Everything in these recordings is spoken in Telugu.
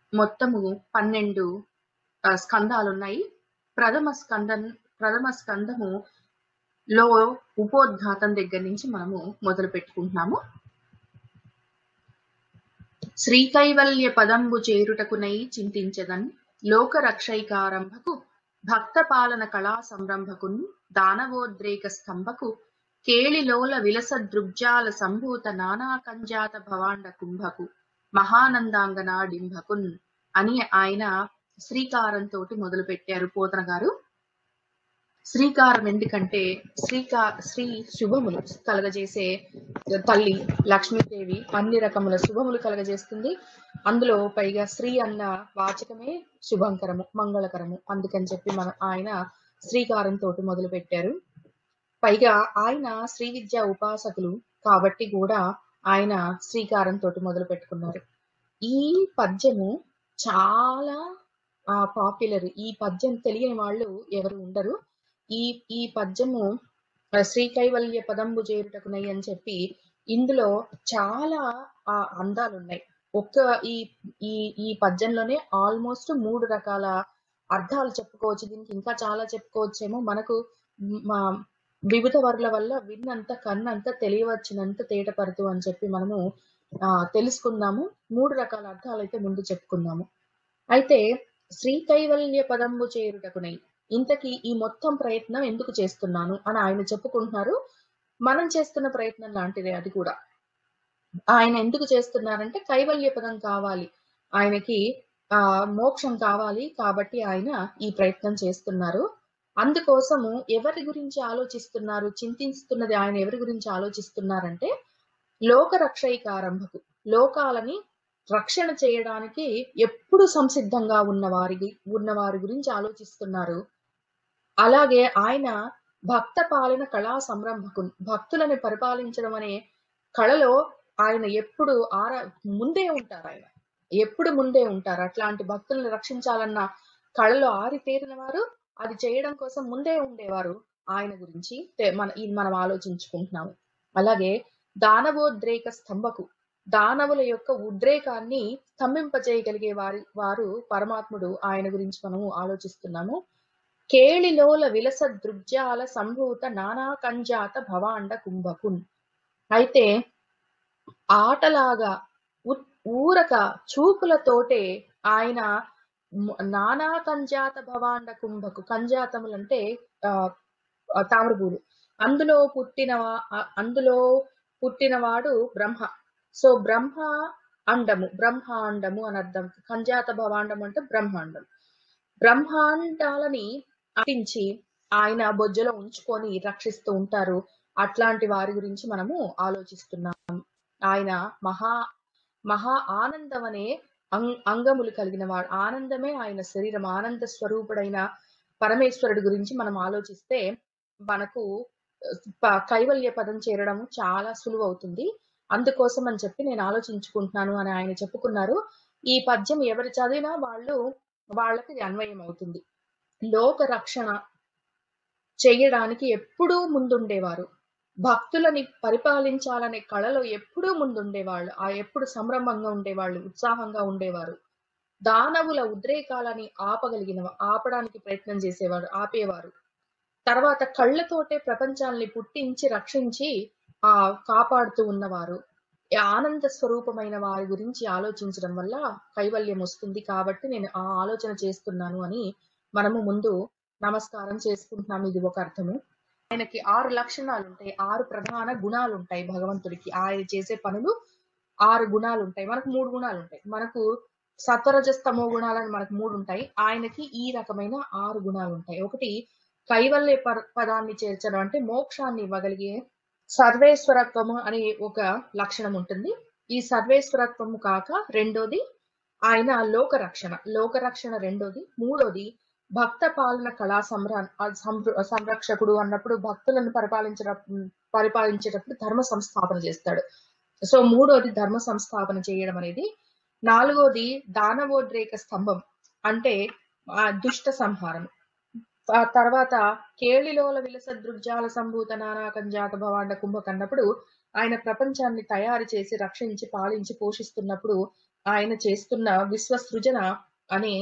మొత్తము పన్నెండు ఆ, స్కందాలు ఉన్నాయి ప్రథమ స్కందం ప్రథమ స్కందము లో ఉపోద్ఘాతం దగ్గర నుంచి మనము మొదలు పెట్టుకుంటున్నాము శ్రీకైవల్య పదంబు చేరుటకునై చింతించదన్ లోక రక్షైకారంభకు భక్త పాలన కళా సంరంభకున్ దానవోద్రేక స్తంభకు కేళిలోల విలస దృగ్జాల సంభూత నానా కంజాత భవాండ కుంభకు మహానందాంగన డింభకున్ అని ఆయన శ్రీకారంతో మొదలు పెట్టారు పోతన గారు శ్రీకారం ఎందుకంటే శ్రీకా శ్రీ శుభములు కలగజేసే తల్లి లక్ష్మీదేవి అన్ని రకముల శుభములు కలగజేస్తుంది అందులో పైగా శ్రీ అన్న వాచకమే శుభంకరము మంగళకరము అందుకని చెప్పి మన ఆయన శ్రీకారంతో మొదలు పెట్టారు పైగా ఆయన శ్రీ విద్యా ఉపాసకులు కాబట్టి కూడా ఆయన శ్రీకారంతో మొదలు పెట్టుకున్నారు ఈ పద్యము చాలా పాపులర్ ఈ పద్యం తెలియని వాళ్ళు ఎవరు ఉండరు ఈ ఈ పద్యము ఆ, శ్రీ కైవల్య పదంబు చేరుటకునై అని చెప్పి ఇందులో చాలా ఆ, అందాలు ఉన్నాయి ఒక్క ఈ ఈ ఈ పద్యంలోనే ఆల్మోస్ట్ మూడు రకాల అర్థాలు చెప్పుకోవచ్చు దీనికి ఇంకా చాలా చెప్పుకోవచ్చేమో మనకు మ్, మా వివిధ వర్ల వల్ల విన్నంత కన్నంత తెలియవచ్చినంత తేటపరుతు అని చెప్పి మనము ఆ తెలుసుకుందాము మూడు రకాల అర్థాలు అయితే ముందు చెప్పుకుందాము అయితే శ్రీ కైవల్య పదంబు చేరుటకునై ఇంతకీ ఈ మొత్తం ప్రయత్నం ఎందుకు చేస్తున్నాను అని ఆయన చెప్పుకుంటున్నారు మనం చేస్తున్న ప్రయత్నం లాంటిదే అది కూడా ఆయన ఎందుకు చేస్తున్నారంటే కైవల్య పదం కావాలి ఆయనకి ఆ మోక్షం కావాలి కాబట్టి ఆయన ఈ ప్రయత్నం చేస్తున్నారు అందుకోసము ఎవరి గురించి ఆలోచిస్తున్నారు చింతిస్తున్నది ఆయన ఎవరి గురించి ఆలోచిస్తున్నారంటే లోక రక్షైకారంభకు లోకాలని రక్షణ చేయడానికి ఎప్పుడు సంసిద్ధంగా ఉన్న వారి ఉన్న వారి గురించి ఆలోచిస్తున్నారు అలాగే ఆయన భక్త పాలన కళా సంరంభకు భక్తులని పరిపాలించడం అనే కళలో ఆయన ఎప్పుడు ఆర ముందే ఉంటారు ఆయన ఎప్పుడు ముందే ఉంటారు అట్లాంటి భక్తులను రక్షించాలన్న కళలో ఆరితేరిన వారు అది చేయడం కోసం ముందే ఉండేవారు ఆయన గురించి తె- మన ఇది మనం ఆలోచించుకుంటున్నాము అలాగే దానవోద్రేక స్తంభకు దానవుల యొక్క ఉద్రేకాన్ని స్తంభింపజేయగలిగే వారి వారు పరమాత్ముడు ఆయన గురించి మనము ఆలోచిస్తున్నాము కేళిలోల విలస దృగ్జాల సంభూత నానా కంజాత భవాండ కుంభకున్ అయితే ఆటలాగా ఉ- ఊరక చూపులతోటే ఆయన మ- నానా కంజాత భవాండ కుంభకు కంజాతములంటే ఆ ఆ తామరపూలు అందులో పుట్టిన అందులో పుట్టినవాడు బ్రహ్మ సో బ్రహ్మ అండము బ్రహ్మాండము అని అర్థం కంజాత భవాండం అంటే బ్రహ్మాండం బ్రహ్మాండాలని అంటించి ఆయన బొజ్జలో ఉంచుకొని రక్షిస్తూ ఉంటారు అట్లాంటి వారి గురించి మనము ఆలోచిస్తున్నాం ఆయన మహా మహా ఆనందం అనే అం- అంగములు కలిగిన వాడు ఆనందమే ఆయన శరీరం ఆనంద స్వరూపుడైన పరమేశ్వరుడి గురించి మనం ఆలోచిస్తే మనకు ప- కైవల్య పదం చేరడం చాలా సులువు అవుతుంది అందుకోసం అని చెప్పి నేను ఆలోచించుకుంటున్నాను అని ఆయన చెప్పుకున్నారు ఈ పద్యం ఎవరు చదివినా వాళ్ళు వాళ్ళకి ఇది అన్వయం అవుతుంది లోక రక్షణ చేయడానికి ఎప్పుడూ ముందుండేవారు భక్తులని పరిపాలించాలనే కళలో ఎప్పుడూ ముందుండేవాళ్ళు ఆ ఎప్పుడు సంరంభంగా ఉండేవాళ్ళు ఉత్సాహంగా ఉండేవారు దానవుల ఉద్రేకాలని ఆపగలిగిన ఆపడానికి ప్రయత్నం చేసేవారు ఆపేవారు తర్వాత కళ్ళతోటే ప్రపంచాల్ని పుట్టించి రక్షించి ఆ కాపాడుతూ ఉన్నవారు ఈ ఆనంద స్వరూపమైన వారి గురించి ఆలోచించడం వల్ల కైవల్యం వస్తుంది కాబట్టి నేను ఆ ఆలోచన చేస్తున్నాను అని మనము ముందు నమస్కారం చేసుకుంటున్నాము ఇది ఒక అర్థము ఆయనకి ఆరు లక్షణాలు ఉంటాయి ఆరు ప్రధాన గుణాలు ఉంటాయి భగవంతుడికి ఆయన చేసే పనులు ఆరు గుణాలు ఉంటాయి మనకు మూడు గుణాలు ఉంటాయి మనకు సత్వరజస్తమో గుణాలని మనకు మూడు ఉంటాయి ఆయనకి ఈ రకమైన ఆరు గుణాలు ఉంటాయి ఒకటి కైవల్య పర- పదాన్ని చేర్చడం అంటే మోక్షాన్ని ఇవ్వగలిగే సర్వేశ్వరత్వము అనే ఒక లక్షణం ఉంటుంది ఈ సర్వేశ్వరత్వము కాక రెండోది ఆయన లోకరక్షణ లోకరక్షణ రెండోది మూడోది భక్త పాలన కళా సంర ఆ సంర- సంరక్షకుడు అన్నప్పుడు భక్తులను పరిపాలించడం పరిపాలించేటప్పుడు ధర్మ సంస్థాపన చేస్తాడు సో మూడోది ధర్మ సంస్థాపన చేయడం అనేది నాలుగోది దానవోద్రేక స్తంభం అంటే ఆ దుష్ట సంహారం ఆ తర్వాత కేళిలోల విలస దృగ్జాల సంభూత నానాకంజాత భవాండ కుంభకన్నప్పుడు ఆయన ప్రపంచాన్ని తయారు చేసి రక్షించి పాలించి పోషిస్తున్నప్పుడు ఆయన చేస్తున్న విశ్వసృజన అనే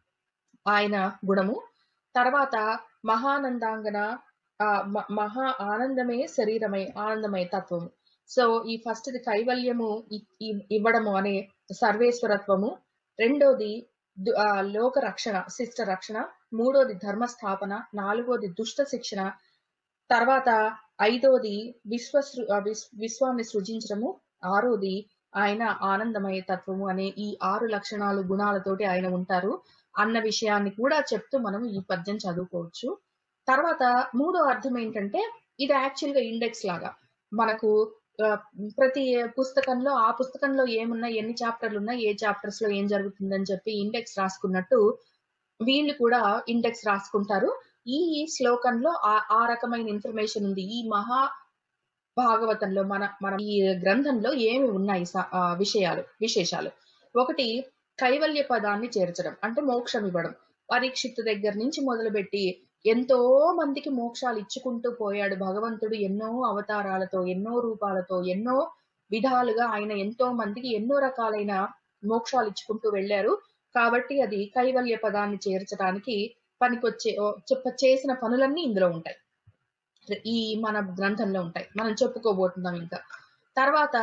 ఆయన గుణము తర్వాత మహానందాంగన ఆ, మ- మహా ఆనందమే శరీరమై ఆనందమయ తత్వము సో ఈ ఫస్ట్ ది కైవల్యము ఇ- ఇ- ఇవ్వడము అనే సర్వేశ్వరత్వము రెండోది దు- ఆ, లోక రక్షణ శిష్ట రక్షణ మూడోది ధర్మ స్థాపన నాలుగోది దుష్ట శిక్షణ తర్వాత ఐదోది విశ్వ సృ- ఆ, విస్- విశ్వాన్ని సృజించడము ఆరోది ఆయన ఆనందమయ తత్వము అనే ఈ ఆరు లక్షణాలు గుణాలతోటి ఆయన ఉంటారు అన్న విషయాన్ని కూడా చెప్తూ మనం ఈ పద్యం చదువుకోవచ్చు తర్వాత మూడో అర్థం ఏంటంటే ఇది యాక్చువల్ గా ఇండెక్స్ లాగా మనకు ఆ, ప్రతి పుస్తకంలో ఆ పుస్తకంలో ఏమున్నాయి ఎన్ని చాప్టర్లు ఉన్నాయి ఏ చాప్టర్స్ లో ఏం జరుగుతుందని చెప్పి ఇండెక్స్ రాసుకున్నట్టు వీళ్ళు కూడా ఇండెక్స్ రాసుకుంటారు ఈ శ్లోకంలో ఆ ఆ రకమైన ఇన్ఫర్మేషన్ ఉంది ఈ మహా భాగవతంలో మన మన ఈ గ్రంథంలో ఏమి ఉన్నాయి స- ఆ, విషయాలు విశేషాలు ఒకటి కైవల్య పదాన్ని చేర్చడం అంటే మోక్షం ఇవ్వడం పరీక్షిత్ దగ్గర నుంచి మొదలుపెట్టి ఎంతో మందికి మోక్షాలు ఇచ్చుకుంటూ పోయాడు భగవంతుడు ఎన్నో అవతారాలతో ఎన్నో రూపాలతో ఎన్నో విధాలుగా ఆయన ఎంతో మందికి ఎన్నో రకాలైన మోక్షాలు ఇచ్చుకుంటూ వెళ్ళారు కాబట్టి అది కైవల్య పదాన్ని చేర్చడానికి పనికొచ్చే ఓ, చెప్ప చేసిన పనులన్నీ ఇందులో ఉంటాయి ఈ మన గ్రంథంలో ఉంటాయి మనం చెప్పుకోబోతున్నాం ఇంకా తర్వాత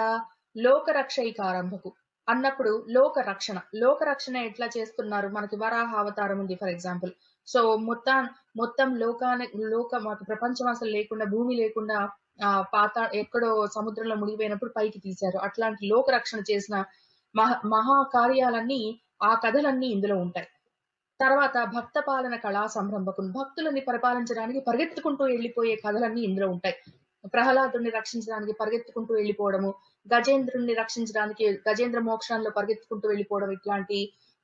లోకరక్షైకారంభకు అన్నప్పుడు లోక రక్షణ లోక రక్షణ ఎట్లా చేస్తున్నారు మనకి వరాహ అవతారం ఉంది ఫర్ ఎగ్జాంపుల్ సో మొత్తం మొత్తం లోకాన్ని లోక మాకు ప్రపంచం అసలు లేకుండా భూమి లేకుండా ఆ పాత ఎక్కడో సముద్రంలో మునిగిపోయినప్పుడు పైకి తీశారు అట్లాంటి లోక రక్షణ చేసిన మహా మహా కార్యాలన్నీ ఆ కథలన్నీ ఇందులో ఉంటాయి తర్వాత భక్త పాలన కళా సంరంభకం భక్తులని పరిపాలించడానికి పరిగెత్తుకుంటూ వెళ్ళిపోయే కథలన్నీ ఇందులో ఉంటాయి ప్రహ్లాదుని రక్షించడానికి పరిగెత్తుకుంటూ వెళ్ళిపోవడము గజేంద్రుణ్ణి రక్షించడానికి గజేంద్ర మోక్షాల్లో పరిగెత్తుకుంటూ వెళ్ళిపోవడం ఇట్లాంటి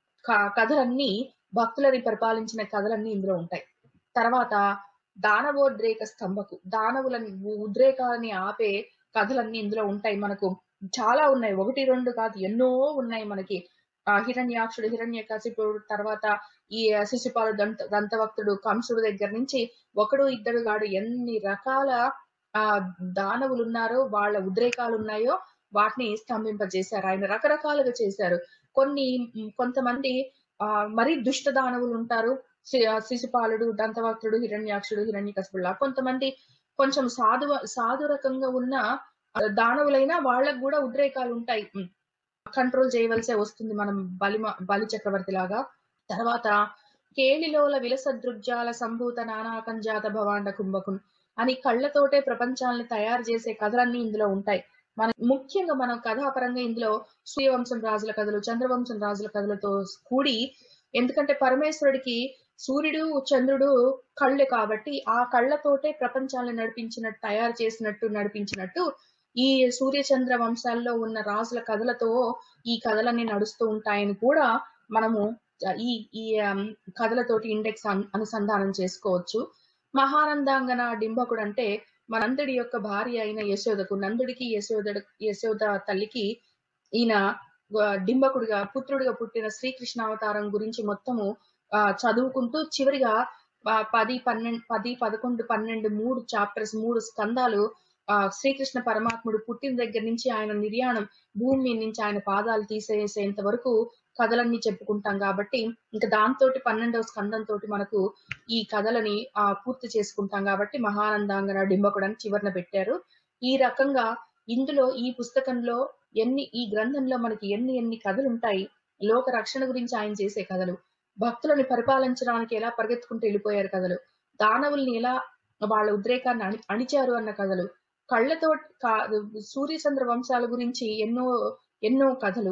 క- కథలన్నీ భక్తులని పరిపాలించిన కథలన్నీ ఇందులో ఉంటాయి తర్వాత దానవోద్రేక స్తంభకు దానవులని ఉద్రేకాలని ఆపే కథలన్నీ ఇందులో ఉంటాయి మనకు చాలా ఉన్నాయి ఒకటి రెండు కాదు ఎన్నో ఉన్నాయి మనకి ఆ హిరణ్యాక్షుడు హిరణ్యకశిపుడు తర్వాత ఈ శిశుపాలు దంత దంతవక్తుడు కంసుడు దగ్గర నుంచి ఒకడు ఇద్దరు గాడు ఎన్ని రకాల ఆ దానవులు ఉన్నారో వాళ్ళ ఉద్రేకాలు ఉన్నాయో వాటిని స్తంభింపజేశారు ఆయన రకరకాలుగా చేశారు కొన్ని మ్, కొంతమంది ఆ మరీ దుష్ట దానవులు ఉంటారు శి- శిశుపాలుడు దంతవక్తుడు హిరణ్యాక్షుడు హిరణ్యకశిపుడు కొంతమంది కొంచెం సాధు సాధు రకంగా ఉన్న ఆ, దానవులైనా వాళ్ళకు కూడా ఉద్రేకాలు ఉంటాయి మ్, కంట్రోల్ చేయవలసే వస్తుంది మనం బలి బలి చక్రవర్తి లాగా తర్వాత కేళిలోల విలసదృగ్జాల సంభూత నానాకంజాత భవాండ కుంభకున్ అని కళ్ళతోటే ప్రపంచాలని తయారు చేసే కథలన్నీ ఇందులో ఉంటాయి మన ముఖ్యంగా మన కథాపరంగా ఇందులో సూర్యవంశం రాజుల కథలు చంద్రవంశం రాజుల కథలతో కూడి ఎందుకంటే పరమేశ్వరుడికి సూర్యుడు చంద్రుడు కళ్ళు కాబట్టి ఆ కళ్ళతోటే ప్రపంచాలను నడిపించినట్టు తయారు చేసినట్టు నడిపించినట్టు ఈ సూర్య చంద్ర వంశాల్లో ఉన్న రాజుల కథలతో ఈ కథలన్నీ నడుస్తూ ఉంటాయని కూడా మనము ఈ ఈ ఆమ్, కథలతోటి ఇండెక్స్ అన్- అనుసంధానం చేసుకోవచ్చు మహానందాంగన డింబకుడు అంటే మనందుడి యొక్క భార్య అయిన యశోదకు నందుడికి యశోద యశోద తల్లికి ఈయన ఆ, డింబకుడిగా పుత్రుడిగా పుట్టిన శ్రీకృష్ణ అవతారం గురించి మొత్తము ఆ, చదువుకుంటూ చివరిగా ఆ, పది పన్నెండు పది పదకొండు పన్నెండు మూడు చాప్టర్స్ మూడు స్కందాలు ఆ శ్రీకృష్ణ పరమాత్ముడు పుట్టిన దగ్గర నుంచి ఆయన నిర్యాణం భూమి మీద నుంచి ఆయన పాదాలు తీసేసేంత వరకు కథలన్నీ చెప్పుకుంటాం కాబట్టి ఇంకా దాంతో పన్నెండవ స్కందంతో మనకు ఈ కథలని ఆ పూర్తి చేసుకుంటాం కాబట్టి మహానందాంగన డింబకుడని చివరన పెట్టారు ఈ రకంగా ఇందులో ఈ పుస్తకంలో ఎన్ని ఈ గ్రంథంలో మనకి ఎన్ని ఎన్ని కథలు ఉంటాయి లోక రక్షణ గురించి ఆయన చేసే కథలు భక్తులని పరిపాలించడానికి ఎలా పరిగెత్తుకుంటూ వెళ్ళిపోయారు కథలు దానవుల్ని ఎలా వాళ్ళ ఉద్రేకాన్ని అణి అణిచారు అన్న కథలు కళ్ళతో కా- సూర్యచంద్ర వంశాల గురించి ఎన్నో ఎన్నో కథలు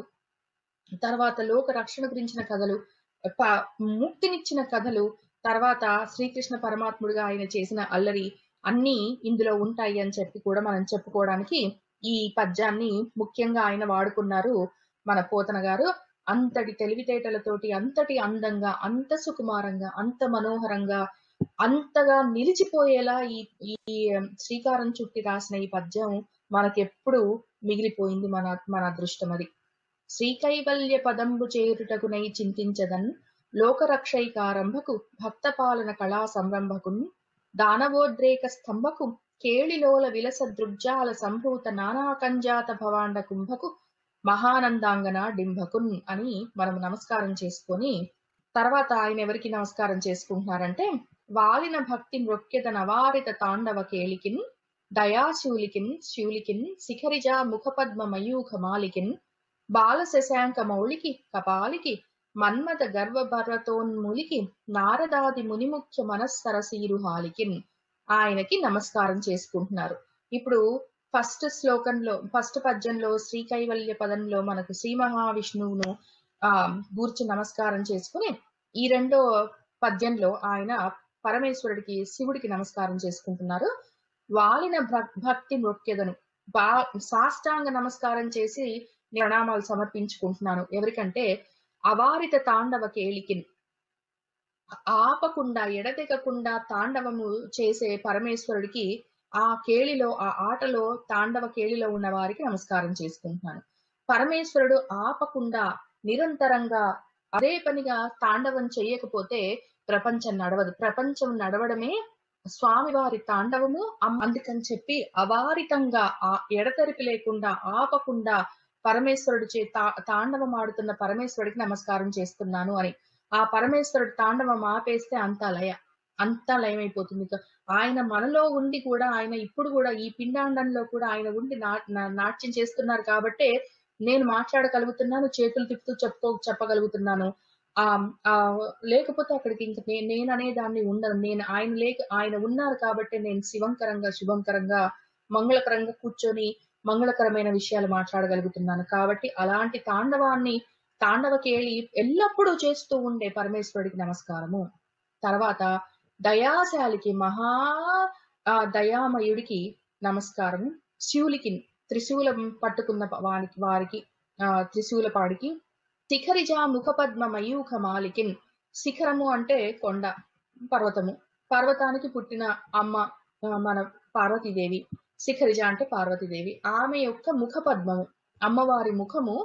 తర్వాత లోక రక్షణ గురించిన కథలు ప- ముక్తినిచ్చిన కథలు తర్వాత శ్రీకృష్ణ పరమాత్ముడిగా ఆయన చేసిన అల్లరి అన్నీ ఇందులో ఉంటాయి అని చెప్పి కూడా మనం చెప్పుకోవడానికి ఈ పద్యాన్ని ముఖ్యంగా ఆయన వాడుకున్నారు మన పోతన గారు అంతటి తెలివితేటలతోటి అంతటి అందంగా అంత సుకుమారంగా అంత మనోహరంగా అంతగా నిలిచిపోయేలా ఈ ఈ శ్రీకారం చుట్టి రాసిన ఈ పద్యం మనకెప్పుడు మిగిలిపోయింది మన మన అదృష్టం అది శ్రీకైవల్య పదంబు చేరుటకునై చింతించదన్ లోకరక్షైకారంభకు భక్తపాలన కళా సంరంభకున్ దానవోద్రేక స్తంభకు కేళిలోల విలస దృగ్జాల సంభూత నానాకంజాత భవాండ కుంభకు మహానందాంగన డింభకున్ అని మనం నమస్కారం చేసుకొని తర్వాత ఆయన ఎవరికి నమస్కారం చేసుకుంటున్నారంటే వాలిన భక్తి మృక్యత నవారిత తాండవ కేళికిన్ దయాశూలికిన్ శూలికిన్ శిఖరిజ ముఖపద్మ మయూఖ మాలికిన్ బాల శశాంక మౌళికి కపాలికి మన్మథ గర్వభరతోన్ములికి నారదాది మునిముఖ్య మనస్సరసీరు హాలికిన్ ఆయనకి నమస్కారం చేసుకుంటున్నారు ఇప్పుడు ఫస్ట్ శ్లోకంలో ఫస్ట్ పద్యంలో శ్రీ కైవల్య పదంలో మనకు శ్రీ మహావిష్ణువును ఆ గూర్చి నమస్కారం చేసుకుని ఈ రెండో పద్యంలో ఆయన పరమేశ్వరుడికి శివుడికి నమస్కారం చేసుకుంటున్నారు వాలిన భక్- భక్తి మృక్యదను బా సాష్టాంగ నమస్కారం చేసి ప్రణామాలు సమర్పించుకుంటున్నాను ఎవరికంటే అవారిత తాండవ కేళికిన్ ఆపకుండా ఎడతెగకుండా తాండవము చేసే పరమేశ్వరుడికి ఆ కేళిలో ఆ ఆటలో తాండవ కేళిలో ఉన్న వారికి నమస్కారం చేసుకుంటున్నాను పరమేశ్వరుడు ఆపకుండా నిరంతరంగా అదే పనిగా తాండవం చేయకపోతే ప్రపంచం నడవదు ప్రపంచం నడవడమే స్వామివారి తాండవము అమ్- అందుకని చెప్పి అవారితంగా ఆ ఎడతెరిపి లేకుండా ఆపకుండా పరమేశ్వరుడు చే తా- తాండవం ఆడుతున్న పరమేశ్వరుడికి నమస్కారం చేస్తున్నాను అని ఆ పరమేశ్వరుడు తాండవం ఆపేస్తే అంతా లయ అంతా లయమైపోతుంది ఇక ఆయన మనలో ఉండి కూడా ఆయన ఇప్పుడు కూడా ఈ పిండాండంలో కూడా ఆయన ఉండి నా నా- నాట్యం చేస్తున్నారు కాబట్టే నేను మాట్లాడగలుగుతున్నాను చేతులు తిప్పుతూ చెప్ప చెప్పగలుగుతున్నాను ఆ ఆ లేకపోతే అక్కడికి ఇంక నే- నేను అనే దాన్ని ఉండను నేను ఆయన లేక ఆయన ఉన్నారు కాబట్టి నేను శివంకరంగా శుభంకరంగా మంగళకరంగా కూర్చొని మంగళకరమైన విషయాలు మాట్లాడగలుగుతున్నాను కాబట్టి అలాంటి తాండవాన్ని తాండవకేళి ఎల్లప్పుడూ చేస్తూ ఉండే పరమేశ్వరుడికి నమస్కారము తర్వాత దయాశాలికి మహా ఆ, దయామయుడికి నమస్కారము శివులికి త్రిశూలం పట్టుకున్న వానికి వారికి ఆ త్రిశూలపాడికి శిఖరిజ ముఖపద్మ మయూఖ మాలికిన్ శిఖరము అంటే కొండ పర్వతము పర్వతానికి పుట్టిన అమ్మ ఆ, మన పార్వతీదేవి శిఖరిజ అంటే పార్వతీదేవి ఆమె యొక్క ముఖ పద్మము అమ్మవారి ముఖము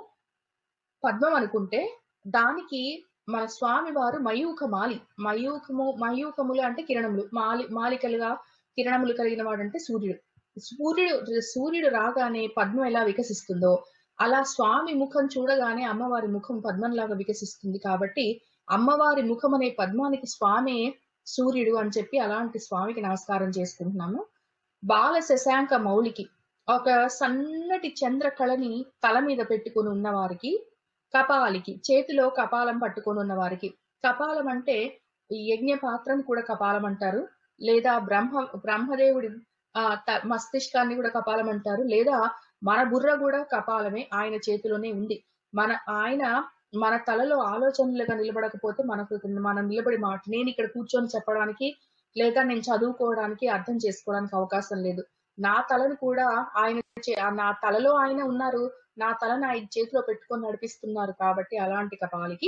పద్మం అనుకుంటే దానికి మన స్వామి వారు మయూఖ మాలి మయూఖము మయూఖములు అంటే కిరణములు మాలి మాలికలుగా కిరణములు కలిగిన వాడంటే సూర్యుడు సూర్యుడు సూర్యుడు రాగానే పద్మం ఎలా వికసిస్తుందో అలా స్వామి ముఖం చూడగానే అమ్మవారి ముఖం పద్మంలాగా వికసిస్తుంది కాబట్టి అమ్మవారి ముఖం అనే పద్మానికి స్వామే సూర్యుడు అని చెప్పి అలాంటి స్వామికి నమస్కారం చేసుకుంటున్నాము బాల శశాంక మౌలికి ఒక సన్నటి చంద్ర కళని తల మీద పెట్టుకుని ఉన్న వారికి కపాలికి చేతిలో కపాలం పట్టుకొని ఉన్న వారికి కపాలం అంటే ఈ యజ్ఞ పాత్రను కూడా కపాలం అంటారు లేదా బ్రహ్మ బ్రహ్మదేవుడి ఆ త- మస్తిష్కాన్ని కూడా కపాలం అంటారు లేదా మన బుర్ర కూడా కపాలమే ఆయన చేతిలోనే ఉంది మన ఆయన మన తలలో ఆలోచనలుగా నిలబడకపోతే మనకు మనం నిలబడి మాట నేను ఇక్కడ కూర్చొని చెప్పడానికి లేదా నేను చదువుకోవడానికి అర్థం చేసుకోవడానికి అవకాశం లేదు నా తలను కూడా ఆయన చే- నా తలలో ఆయన ఉన్నారు నా తలను ఆయన చేతిలో పెట్టుకొని నడిపిస్తున్నారు కాబట్టి అలాంటి కపాలికి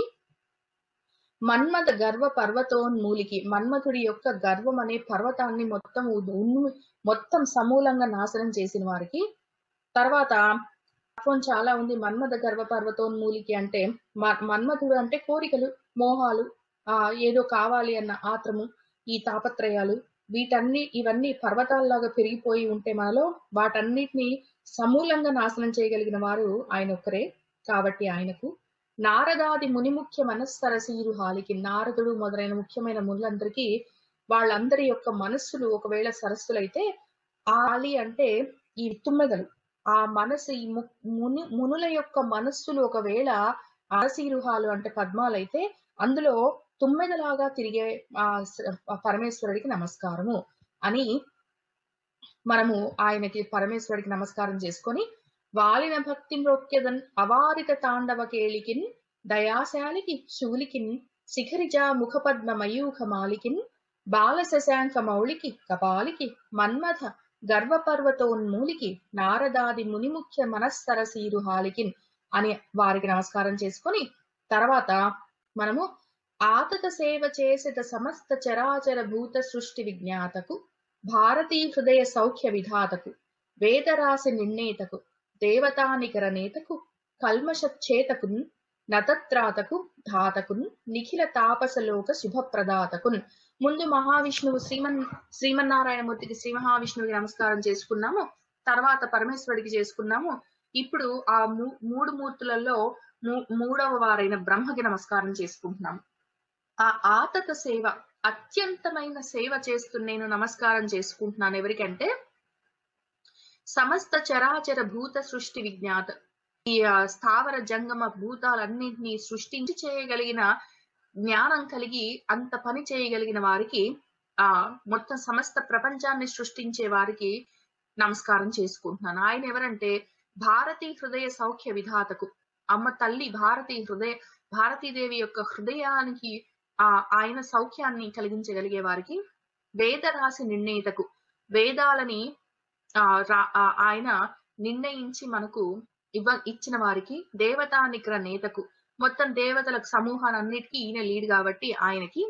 మన్మథ గర్వ పర్వతోన్మూలికి మన్మథుడి యొక్క గర్వం అనే పర్వతాన్ని మొత్తం ఉ- ఉన్ము- మొత్తం సమూలంగా నాశనం చేసిన వారికి తర్వాత తత్వం చాలా ఉంది మన్మథ గర్వ పర్వతోన్మూలికి అంటే మ- మన్మథుడు అంటే కోరికలు మోహాలు ఆ ఏదో కావాలి అన్న ఆత్రము ఈ తాపత్రయాలు వీటన్ని ఇవన్నీ పర్వతాల్లాగా పెరిగిపోయి ఉంటే మనలో వాటన్నిటిని సమూలంగా నాశనం చేయగలిగిన వారు ఆయన ఒక్కరే కాబట్టి ఆయనకు నారదాది ముని ముఖ్య మనస్సరసీరు హాలికి నారదుడు మొదలైన ముఖ్యమైన మునులందరికీ వాళ్ళందరి యొక్క మనస్సులు ఒకవేళ సరస్సులైతే ఆలి అంటే ఈ తుమ్మెదలు ఆ మనసు ఈ ము- ముని మునుల యొక్క మనస్సులు ఒకవేళ అరసీరుహాలు అంటే పద్మాలైతే అందులో తుమ్మెదలాగా తిరిగే ఆ స- ఆ పరమేశ్వరుడికి నమస్కారము అని మనము ఆయనకి పరమేశ్వరుడికి నమస్కారం చేసుకొని వాలిన భక్తి మ్రోక్యదన్ అవారిత తాండవ కేళికిన్ దయాశాలికి శూలికిన్ శిఖరిజ ముఖపద్మ మయూఖ మాలికిన్ బాల శశాంక మౌళికి కపాలికి మన్మథ గర్వపర్వతోన్మూలికి నారదాది మునిముఖ్య మనస్సరసీరు హాలికిన్ అని వారికి నమస్కారం చేసుకొని తర్వాత మనము ఆతత సేవ చేసిత సమస్త చరాచర భూత సృష్టి విజ్ఞాతకు భారతీ హృదయ సౌఖ్య విధాతకు వేదరాశి నిర్ణేతకు దేవతానికర నేతకు కల్మషచ్చేతకున్ నతత్రాతకు ధాతకున్ నిఖిల తాపసలోక శుభప్రదాతకున్ ముందు మహావిష్ణువు శ్రీమన్ శ్రీమన్నారాయణమూర్తికి శ్రీ మహావిష్ణువుకి నమస్కారం చేసుకున్నాము తర్వాత పరమేశ్వరుడికి చేసుకున్నాము ఇప్పుడు ఆ మూ- మూడు మూర్తులలో మూ- మూడవ వారైన బ్రహ్మకి నమస్కారం చేసుకుంటున్నాం ఆ ఆతత సేవ అత్యంతమైన సేవ చేస్తూ నేను నమస్కారం చేసుకుంటున్నాను ఎవరికంటే సమస్త చరాచర భూత సృష్టి విజ్ఞాత ఈ ఆ, స్థావర జంగమ భూతాలన్నింటినీ సృష్టించి చేయగలిగిన జ్ఞానం కలిగి అంత పని చేయగలిగిన వారికి ఆ మొత్తం సమస్త ప్రపంచాన్ని సృష్టించే వారికి నమస్కారం చేసుకుంటున్నాను ఆయన ఎవరంటే భారతీ హృదయ సౌఖ్య విధాతకు అమ్మ తల్లి భారతీ హృదయ భారతీదేవి యొక్క హృదయానికి ఆ ఆయన సౌఖ్యాన్ని కలిగించగలిగే వారికి వేదరాశి నిర్ణయితకు వేదాలని ఆ రా- ఆ ఆయన నిర్ణయించి మనకు ఇవ్వ ఇచ్చిన వారికి దేవతా నిగ్రహ నేతకు మొత్తం దేవతల సమూహాలన్నిటికీ ఈయన లీడ్ కాబట్టి ఆయనకి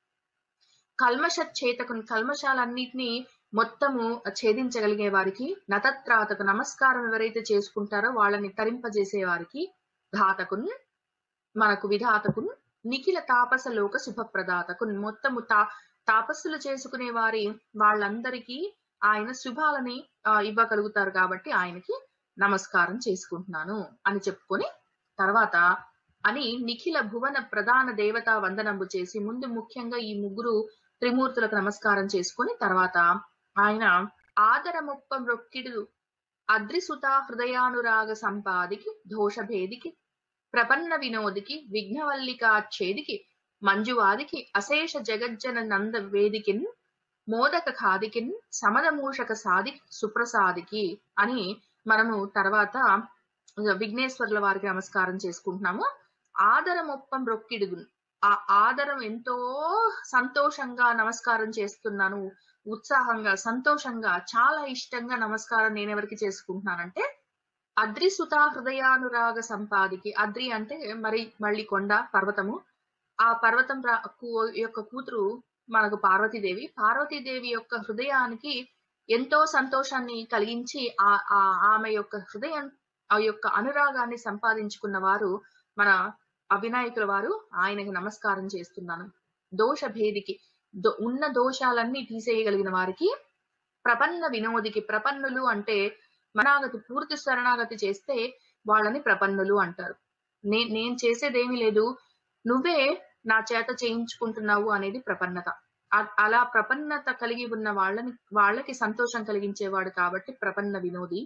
కల్మష చేతకు కల్మషాలన్నిటినీ మొత్తము ఛేదించగలిగే వారికి నతత్రాతకు నమస్కారం ఎవరైతే చేసుకుంటారో వాళ్ళని తరింపజేసే వారికి ఘాతకున్ మనకు విధాతకున్ నిఖిల తాపస లోక శుభప్రదాతకు మొత్తము తా తాపస్సులు చేసుకునే వారి వాళ్ళందరికీ ఆయన శుభాలని ఆ, ఇవ్వగలుగుతారు కాబట్టి ఆయనకి నమస్కారం చేసుకుంటున్నాను అని చెప్పుకొని తర్వాత అని నిఖిల భువన ప్రధాన దేవతా వందనంబు చేసి ముందు ముఖ్యంగా ఈ ముగ్గురు త్రిమూర్తులకు నమస్కారం చేసుకొని తర్వాత ఆయన ఆదరముప్ప రొక్కిడు అద్రిసుత హృదయానురాగ సంపాదికి దోషభేదికి ప్రపన్న వినోదికి విఘ్నవల్లికాచ్ఛేదికి మంజువాదికి అశేష జగజ్జన నంద వేదికిన్ మోదక ఖాదికిన్ సమదమూషక సాదికి సుప్రసాదికి అని మనము తర్వాత విఘ్నేశ్వరుల వారికి నమస్కారం చేసుకుంటున్నాము ఆదరమొప్పం రొక్కిడుగున్ ఆ ఆదరం ఎంతో సంతోషంగా నమస్కారం చేస్తున్నాను ఉత్సాహంగా సంతోషంగా చాలా ఇష్టంగా నమస్కారం నేను ఎవరికి చేసుకుంటున్నానంటే అద్రిసుత హృదయానురాగ సంపాదికి అద్రి అంటే మరి మళ్ళీ కొండ పర్వతము ఆ పర్వతం రా- కూ- యొక్క కూతురు మనకు పార్వతీదేవి పార్వతీదేవి యొక్క హృదయానికి ఎంతో సంతోషాన్ని కలిగించి ఆ ఆ ఆమె యొక్క హృదయం ఆ యొక్క అనురాగాన్ని సంపాదించుకున్న వారు మన అవినాయకుల వారు ఆయనకి నమస్కారం చేస్తున్నాను దోష భేదికి దో- ఉన్న దోషాలన్నీ తీసేయగలిగిన వారికి ప్రపన్న వినోదికి ప్రపన్నులు అంటే మనాగతి పూర్తి శరణాగతి చేస్తే వాళ్ళని ప్రపన్నులు అంటారు నే నేను చేసేదేమీ లేదు నువ్వే నా చేత చేయించుకుంటున్నావు అనేది ప్రపన్నత అ- అలా ప్రపన్నత కలిగి ఉన్న వాళ్ళని వాళ్ళకి సంతోషం కలిగించేవాడు కాబట్టి ప్రపన్న వినోది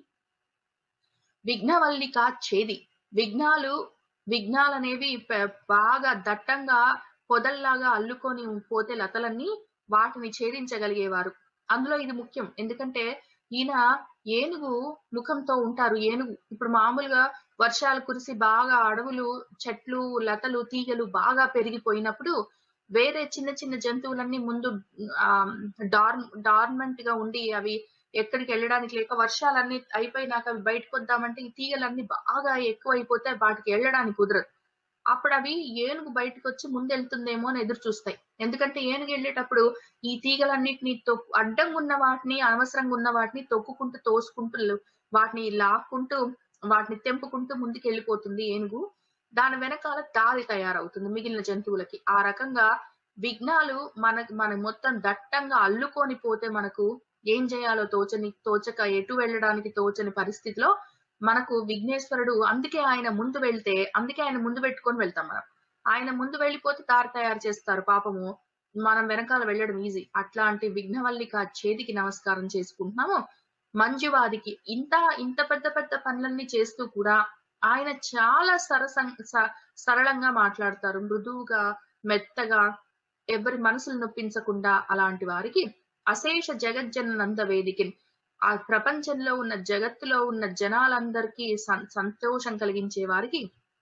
విఘ్నవల్లిక ఛేది విఘ్నాలు విఘ్నాలు అనేవి ప- బాగా దట్టంగా పొదల్లాగా అల్లుకొని పోతే లతలన్నీ వాటిని ఛేదించగలిగేవారు అందులో ఇది ముఖ్యం ఎందుకంటే ఈయన ఏనుగు ముఖంతో ఉంటారు ఏనుగు ఇప్పుడు మామూలుగా వర్షాలు కురిసి బాగా అడవులు చెట్లు లతలు తీగలు బాగా పెరిగిపోయినప్పుడు వేరే చిన్న చిన్న జంతువులన్నీ ముందు డార్ డార్మెంట్ గా ఉండి అవి ఎక్కడికి వెళ్ళడానికి లేక వర్షాలన్నీ అయిపోయినాక అవి బయటకు వద్దామంటే ఈ తీగలన్నీ బాగా ఎక్కువ అయిపోతే వాటికి వెళ్ళడానికి కుదరదు అప్పుడు అవి ఏనుగు బయటకు వచ్చి ముందు వెళ్తుందేమో అని ఎదురు చూస్తాయి ఎందుకంటే ఏనుగు వెళ్ళేటప్పుడు ఈ తీగలన్నిటిని తొక్కు అడ్డంగా ఉన్న వాటిని అనవసరంగా ఉన్న వాటిని తొక్కుకుంటూ తోసుకుంటూ లు- వాటిని లాక్కుంటూ వాటిని తెంపుకుంటూ ముందుకు వెళ్ళిపోతుంది ఏనుగు దాని వెనకాల దారి తయారవుతుంది మిగిలిన జంతువులకి ఆ రకంగా విఘ్నాలు మన మన మొత్తం దట్టంగా అల్లుకొని పోతే మనకు ఏం చేయాలో తోచని తోచక ఎటు వెళ్ళడానికి తోచని పరిస్థితిలో మనకు విఘ్నేశ్వరుడు అందుకే ఆయన ముందు వెళ్తే అందుకే ఆయన ముందు పెట్టుకొని వెళ్తాం మనం ఆయన ముందు వెళ్ళిపోతే దారి తయారు చేస్తారు పాపము మనం వెనకాల వెళ్ళడం ఈజీ అట్లాంటి విఘ్నవల్లిక చేతికి నమస్కారం చేసుకుంటున్నాము మంజువాదికి ఇంత ఇంత పెద్ద పెద్ద పనులన్నీ చేస్తూ కూడా ఆయన చాలా సరసం స- సరళంగా మాట్లాడతారు మృదువుగా మెత్తగా ఎవరి మనసులు నొప్పించకుండా అలాంటి వారికి అశేష జగజ్జన నంద వేదికి ఆ ప్రపంచంలో ఉన్న జగత్తులో ఉన్న జనాలందరికీ సం- సంతోషం కలిగించే వారికి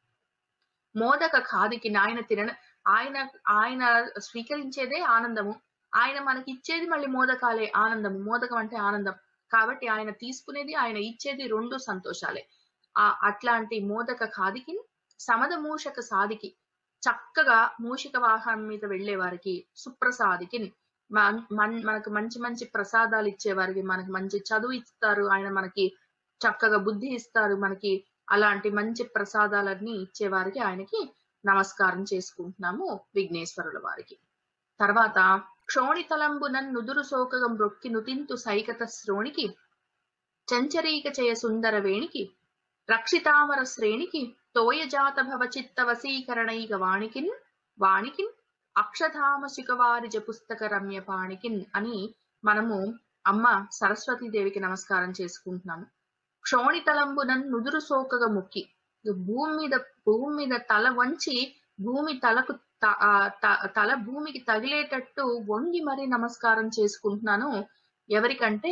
మోదక ఖాదికి ఆయన తిన ఆయన ఆయన స్వీకరించేదే ఆనందము ఆయన మనకి ఇచ్చేది మళ్ళీ మోదకాలే ఆనందము మోదకం అంటే ఆనందం కాబట్టి ఆయన తీసుకునేది ఆయన ఇచ్చేది రెండు సంతోషాలే ఆ అట్లాంటి మోదక ఖాదికి సమద మూషక సాదికి చక్కగా మూషిక వాహనం మీద వెళ్లే వారికి సుప్రసాదికి మన్- మన్- మనకు మంచి మంచి ప్రసాదాలు ఇచ్చేవారికి మనకి మంచి చదువు ఇస్తారు ఆయన మనకి చక్కగా బుద్ధి ఇస్తారు మనకి అలాంటి మంచి ప్రసాదాలన్నీ ఇచ్చేవారికి ఆయనకి నమస్కారం చేసుకుంటున్నాము విఘ్నేశ్వరుల వారికి తర్వాత క్షోణితలంబునన్ నుదురు సోకగం రొక్కి నుతింతు సైకత శ్రోణికి చంచరీక చేయ సుందర వేణికి రక్షితామర శ్రేణికి తోయజాత భవచిత్త వశీకరణైక వాణికిన్ వాణికిన్ అక్షధామ శిఖవారిజ పుస్తక రమ్య పాణికిన్ అని మనము అమ్మ సరస్వతీదేవికి నమస్కారం చేసుకుంటున్నాము క్షోణితలంబునన్ నుదురు సోకగా ముక్కి భూమి మీద భూమి మీద తల వంచి భూమి తలకు త- ఆ త- తల భూమికి తగిలేటట్టు వంగి మరి నమస్కారం చేసుకుంటున్నాను ఎవరికంటే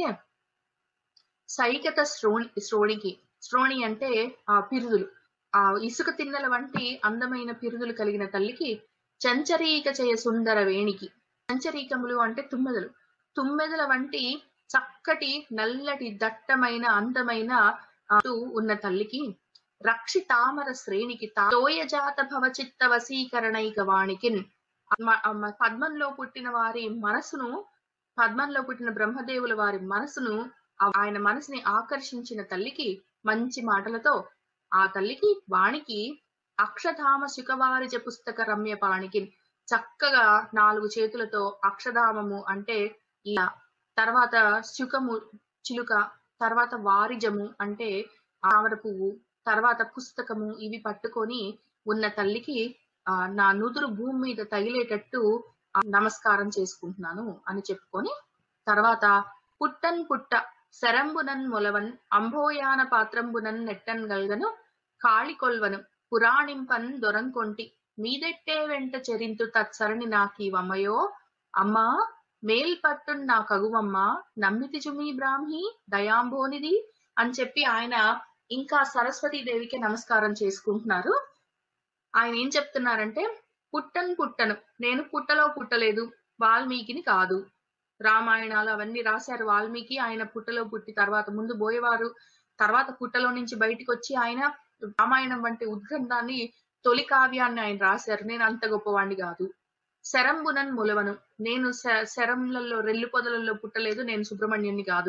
సైకత శ్రోణి శ్రోణికి శ్రోణి అంటే ఆ పిరుదులు ఆ ఇసుక తిన్నెల వంటి అందమైన పిరుదులు కలిగిన తల్లికి చంచరీక చేయ సుందర వేణికి చంచరీకములు అంటే తుమ్మెదలు తుమ్మెదల వంటి చక్కటి నల్లటి దట్టమైన అందమైన ఆ, ఉన్న తల్లికి రక్షి తామర శ్రేణికి తా- తోయజాత భవచిత్త వశీకరణైక వాణికిన్ మ- మ- పద్మంలో పుట్టిన వారి మనసును పద్మంలో పుట్టిన బ్రహ్మదేవుల వారి మనసును ఆ- ఆయన మనసుని ఆకర్షించిన తల్లికి మంచి మాటలతో ఆ తల్లికి వాణికి అక్షధామ శుకవారిజ పుస్తక రమ్య పాణికి చక్కగా నాలుగు చేతులతో అక్షధామము అంటే ఇలా తర్వాత శుకము చిలుక తర్వాత వారిజము అంటే ఆవర పువ్వు తర్వాత పుస్తకము ఇవి పట్టుకొని ఉన్న తల్లికి ఆ నా నుదురు భూమి మీద తగిలేటట్టు ఆ, నమస్కారం చేసుకుంటున్నాను అని చెప్పుకొని తర్వాత పుట్టన్ పుట్ట శరంబునన్ మొలవన్ అంభోయాన పాత్రంబునన్ నెట్టన్ గల్గను కాళికొల్వను పురాణింపన్ దొరంకొంటి మీదెట్టే వెంట చెరింతు తత్సరణి నాకీవమ్మయో అమ్మా మేల్పట్టున్ నా కగువమ్మా నమ్మితి చుమీ బ్రాహ్మి దయాంబోనిది అని చెప్పి ఆయన ఇంకా సరస్వతీ దేవికి నమస్కారం చేసుకుంటున్నారు ఆయన ఏం చెప్తున్నారంటే పుట్టను పుట్టను నేను పుట్టలో పుట్టలేదు వాల్మీకిని కాదు రామాయణాలు అవన్నీ రాశారు వాల్మీకి ఆయన పుట్టలో పుట్టి తర్వాత ముందు బోయేవారు తర్వాత పుట్టలో నుంచి బయటికి వచ్చి ఆయన రామాయణం వంటి ఉద్గ్రంథాన్ని తొలి కావ్యాన్ని ఆయన రాశారు నేను అంత గొప్పవాణ్ణి కాదు శరంబునన్ ములవను నేను శ- శరంలలో రెల్లు పొదలలో పుట్టలేదు నేను సుబ్రహ్మణ్యుని కాదు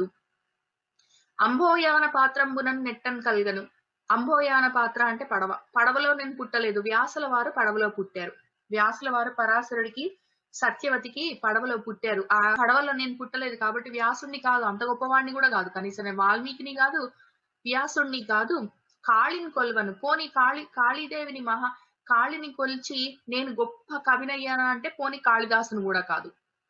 అంబోయాన పాత్రంబునన్ నెట్టన్ కల్గను అంబోయాన పాత్ర అంటే పడవ పడవలో నేను పుట్టలేదు వ్యాసుల వారు పడవలో పుట్టారు వ్యాసుల వారు పరాశరుడికి సత్యవతికి పడవలో పుట్టారు ఆ పడవలో నేను పుట్టలేదు కాబట్టి వ్యాసుణ్ణి కాదు అంత గొప్పవాణ్ణి కూడా కాదు కనీసం నేను వాల్మీకిని కాదు వ్యాసుణ్ణి కాదు కాళిని కొల్వను పోని కాళి కాళీదేవిని మహా కాళిని కొలిచి నేను గొప్ప కవినయ్యానా అంటే పోని కాళిదాసును కూడా కాదు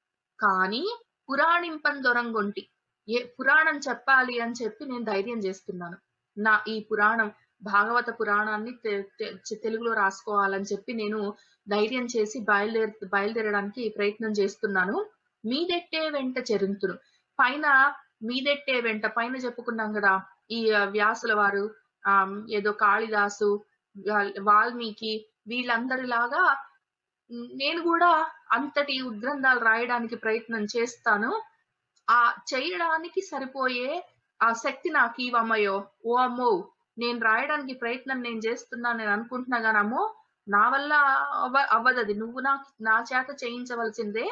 కానీ పురాణింపన్ దొరంగొంటి ఏ పురాణం చెప్పాలి అని చెప్పి నేను ధైర్యం చేస్తున్నాను నా ఈ పురాణం భాగవత పురాణాన్ని తె- తె- తెలుగులో రాసుకోవాలని చెప్పి నేను ధైర్యం చేసి బయలుదేరి బయలుదేరడానికి ప్రయత్నం చేస్తున్నాను మీదెట్టే వెంట చెరుంతును పైన మీదెట్టే వెంట పైన చెప్పుకున్నాం కదా ఈ ఆ, వ్యాసుల వారు ఆ ఏదో కాళిదాసు వాల్- వాల్మీకి వీళ్ళందరిలాగా ఉమ్, నేను కూడా అంతటి ఉద్గ్రంథాలు రాయడానికి ప్రయత్నం చేస్తాను ఆ చేయడానికి సరిపోయే ఆ శక్తి నాకు ఇవమ్మయో ఓ అమ్మో నేను రాయడానికి ప్రయత్నం నేను చేస్తున్నాను నేను అనుకుంటున్నా గానమ్మో నా వల్ల అవ్వ అవ్వదది నువ్వు నా నా చేత చేయించవలసిందే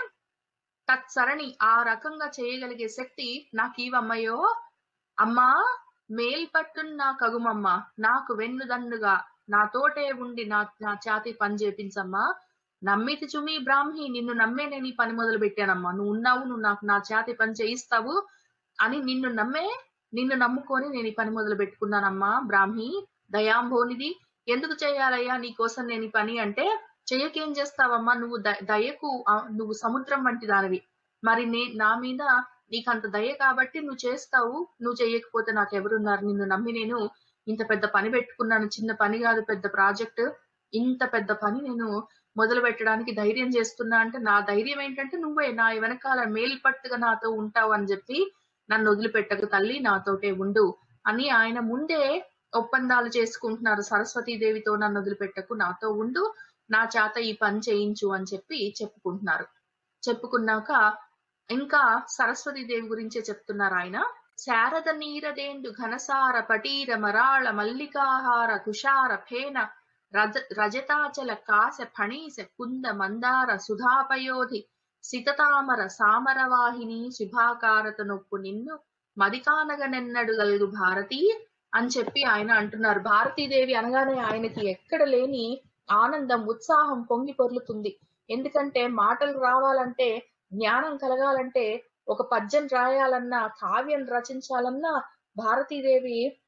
తత్సరణి ఆ రకంగా చేయగలిగే శక్తి నాకు ఇవమ్మయో అమ్మా మేల్పట్టున్ నా కగుమమ్మ నాకు వెన్నుదన్నుగా నాతోటే ఉండి నా నా చేతి పని చేపించమ్మా నమ్మితి చుమి బ్రాహ్మి నిన్ను నమ్మే నేను ఈ పని మొదలు పెట్టానమ్మా నువ్వు ఉన్నావు నువ్వు నాకు నా చేతి పని చేయిస్తావు అని నిన్ను నమ్మే నిన్ను నమ్ముకొని నేను ఈ పని మొదలు పెట్టుకున్నానమ్మా బ్రాహ్మి దయాంభోనిది ఎందుకు చేయాలయ్యా నీ కోసం నేను ఈ పని అంటే చెయ్యకేం చేస్తావమ్మా నువ్వు ద- దయకు ఆ, నువ్వు సముద్రం వంటి దానివి మరి నే నా మీద నీకు అంత దయ కాబట్టి నువ్వు చేస్తావు నువ్వు చెయ్యకపోతే నాకు ఎవరున్నారు నిన్ను నమ్మి నేను ఇంత పెద్ద పని పెట్టుకున్నాను చిన్న పని కాదు పెద్ద ప్రాజెక్ట్ ఇంత పెద్ద పని నేను మొదలు పెట్టడానికి ధైర్యం చేస్తున్నా అంటే నా ధైర్యం ఏంటంటే నువ్వే నా వెనకాల మేల్పట్టుగా నాతో ఉంటావు అని చెప్పి నన్ను వదిలిపెట్టకు తల్లి నాతోటే ఉండు అని ఆయన ముందే ఒప్పందాలు చేసుకుంటున్నారు సరస్వతీదేవితో నన్ను వదిలిపెట్టకు నాతో ఉండు నా చేత ఈ పని చేయించు అని చెప్పి చెప్పుకుంటున్నారు చెప్పుకున్నాక ఇంకా సరస్వతీదేవి గురించే చెప్తున్నారు ఆయన శారద నీరదేండు ఘనసార పటీర మరాళ మల్లికాహార తుషార ఫేన రజ రజతాచల కాశ ఫణీస కుంద మందార సుధాపయోధి సితతామర సామరవాహిని శుభాకారత నొప్పు నిన్ను మదికానగనెన్నడు గలుగు భారతి అని చెప్పి ఆయన అంటున్నారు భారతీదేవి అనగానే ఆయనకి ఎక్కడ లేని ఆనందం ఉత్సాహం పొంగి పొర్లుతుంది ఎందుకంటే మాటలు రావాలంటే జ్ఞానం కలగాలంటే ఒక పద్యం రాయాలన్నా కావ్యం రచించాలన్నా భారతీదేవి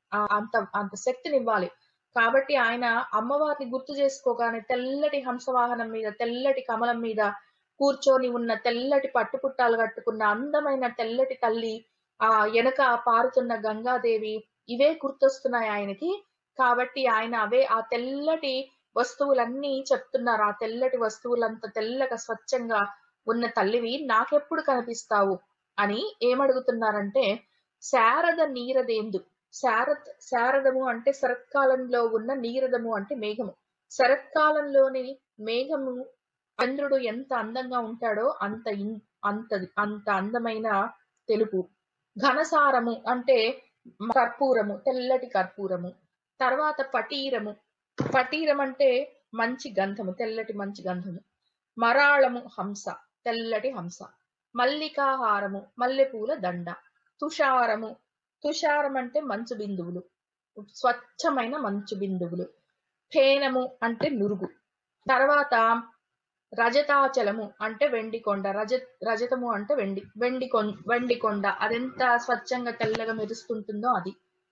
ఆ అంత అంత శక్తినివ్వాలి కాబట్టి ఆయన అమ్మవారిని గుర్తు చేసుకోగానే తెల్లటి హంసవాహనం మీద తెల్లటి కమలం మీద కూర్చొని ఉన్న తెల్లటి పట్టుపుట్టాలు కట్టుకున్న అందమైన తెల్లటి తల్లి ఆ వెనక పారుతున్న గంగాదేవి ఇవే గుర్తొస్తున్నాయి ఆయనకి కాబట్టి ఆయన అవే ఆ తెల్లటి వస్తువులన్నీ చెప్తున్నారు ఆ తెల్లటి వస్తువులంత తెల్లగా స్వచ్ఛంగా ఉన్న తల్లివి నాకెప్పుడు కనిపిస్తావు అని ఏమడుగుతున్నారంటే శారద నీరదేందు శారద్ శారదము అంటే శరత్కాలంలో ఉన్న నీరదము అంటే మేఘము శరత్కాలంలోని మేఘము చంద్రుడు ఎంత అందంగా ఉంటాడో అంత ఇన్- అంతది అంత అందమైన తెలుపు ఘనసారము అంటే కర్పూరము తెల్లటి కర్పూరము తర్వాత పటీరము పటీరం అంటే మంచి గంధము తెల్లటి మంచి గంధము మరాళము హంస తెల్లటి హంస మల్లికాహారము మల్లెపూల దండ తుషారము తుషారం అంటే మంచు బిందువులు స్వచ్ఛమైన మంచు బిందువులు ఫేనము అంటే నురుగు తర్వాత రజతాచలము అంటే వెండి కొండ రజ రజతము అంటే వెండి వెండి కొం వెండి కొండ అదెంత స్వచ్ఛంగా తెల్లగా మెరుస్తుంటుందో అది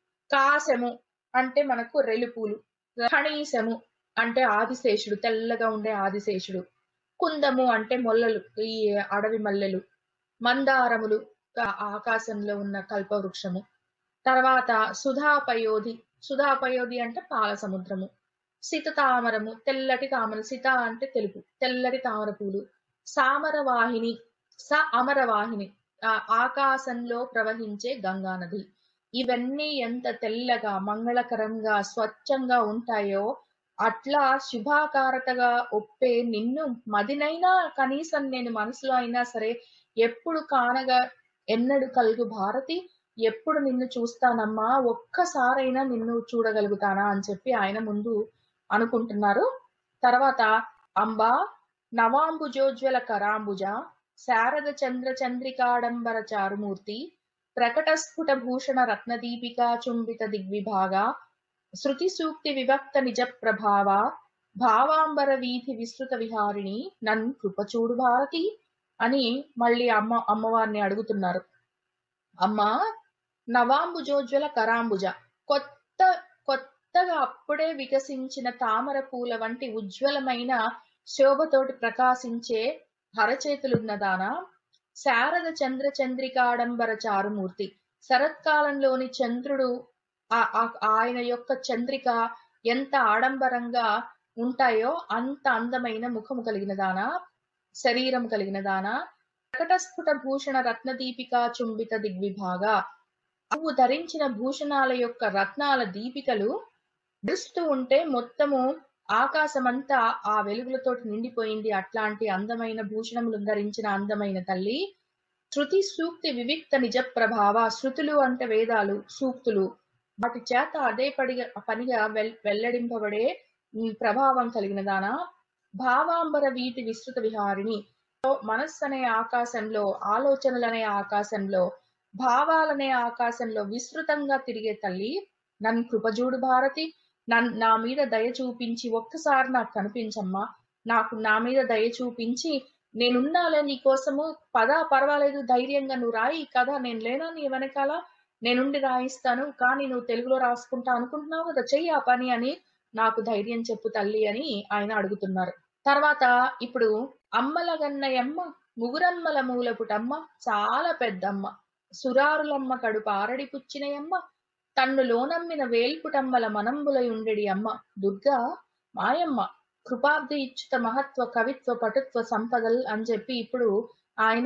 కాసము అంటే మనకు రెలుపులు ఖణీసము అంటే ఆదిశేషుడు తెల్లగా ఉండే ఆదిశేషుడు కుందము అంటే మొల్లలు ఈ అడవి మల్లెలు మందారములు ఆ- ఆకాశంలో ఉన్న కల్పవృక్షము తర్వాత సుధాపయోధి సుధాపయోధి అంటే పాల సముద్రము సిత తామరము తెల్లటి తామర సిత అంటే తెలుపు తెల్లటి తామర పూలు సామరవాహిని స అమరవాహిని ఆ ఆకాశంలో ప్రవహించే గంగా నది ఇవన్నీ ఎంత తెల్లగా మంగళకరంగా స్వచ్ఛంగా ఉంటాయో అట్లా శుభాకారతగా ఒప్పే నిన్ను మదినైనా కనీసం నేను మనసులో అయినా సరే ఎప్పుడు కానగా ఎన్నడు కలుగు భారతి ఎప్పుడు నిన్ను చూస్తానమ్మా ఒక్కసారైనా నిన్ను చూడగలుగుతానా అని చెప్పి ఆయన ముందు అనుకుంటున్నారు తర్వాత అంబా నవాంబుజోజ్వల కరాంబుజ శారద చంద్ర చంద్రికాడంబర చారుమూర్తి ప్రకట స్ఫుట భూషణ రత్నదీపికా చుంబిత దిగ్విభాగ శృతి సూక్తి విభక్త నిజ ప్రభావ భావాంబర వీధి విస్తృత విహారిణి నన్ కృపచూడు భారతి అని మళ్ళీ అమ్మ అమ్మవారిని అడుగుతున్నారు అమ్మా నవాంబుజోజ్వల కరాంబుజ కొత్త కొత్తగా అప్పుడే వికసించిన తామర పూల వంటి ఉజ్వలమైన శోభతోటి ప్రకాశించే హరచేతులున్నదానా శారద చంద్ర చంద్రికాడంబర చారుమూర్తి శరత్కాలంలోని చంద్రుడు ఆ- ఆ- ఆయన యొక్క చంద్రిక ఎంత ఆడంబరంగా ఉంటాయో అంత అందమైన ముఖము కలిగిన దానా శరీరం కలిగిన దానా ప్రకటస్ఫుట భూషణ రత్నదీపిక చుంబిత దిగ్విభాగ నువ్వు ధరించిన భూషణాల యొక్క రత్నాల దీపికలు దుస్తూ ఉంటే మొత్తము ఆకాశమంతా ఆ వెలుగులతోటి నిండిపోయింది అట్లాంటి అందమైన భూషణములు ధరించిన అందమైన తల్లి శృతి సూక్తి వివిక్త నిజ ప్రభావ శృతులు అంటే వేదాలు సూక్తులు వాటి చేత అదే పడిగా పనిగా వెల్ వెల్లడింపబడే ఈ ప్రభావం కలిగిన దానా భావాంబర వీటి విస్తృత విహారిణి మనస్సు అనే ఆకాశంలో ఆలోచనలనే ఆకాశంలో భావాలనే ఆకాశంలో విస్తృతంగా తిరిగే తల్లి నన్ను కృపజూడు భారతి నన్ నా మీద దయ చూపించి ఒక్కసారి నాకు కనిపించమ్మా నాకు నా మీద దయ చూపించి నేనున్నాలే నీ కోసము పదా పర్వాలేదు ధైర్యంగా నువ్వు రాయి కదా నేను లేనా నీ వెనకాల నేనుండి రాయిస్తాను కానీ నువ్వు తెలుగులో రాసుకుంటా అనుకుంటున్నావు కదా చెయ్యి ఆ పని అని నాకు ధైర్యం చెప్పు తల్లి అని ఆయన అడుగుతున్నారు తర్వాత ఇప్పుడు అమ్మల గన్నయమ్మ ముగురమ్మల మూలపుటమ్మ చాలా పెద్దమ్మ సురారులమ్మ కడుపు ఆరడి పుచ్చినయమ్మ తన్ను లోనమ్మిన వేల్పుటమ్మల మనంబులై ఉండెడి అమ్మ దుర్గా మాయమ్మ కృపాబ్ది ఇచ్చుత మహత్వ కవిత్వ పటుత్వ సంపదల్ అని చెప్పి ఇప్పుడు ఆయన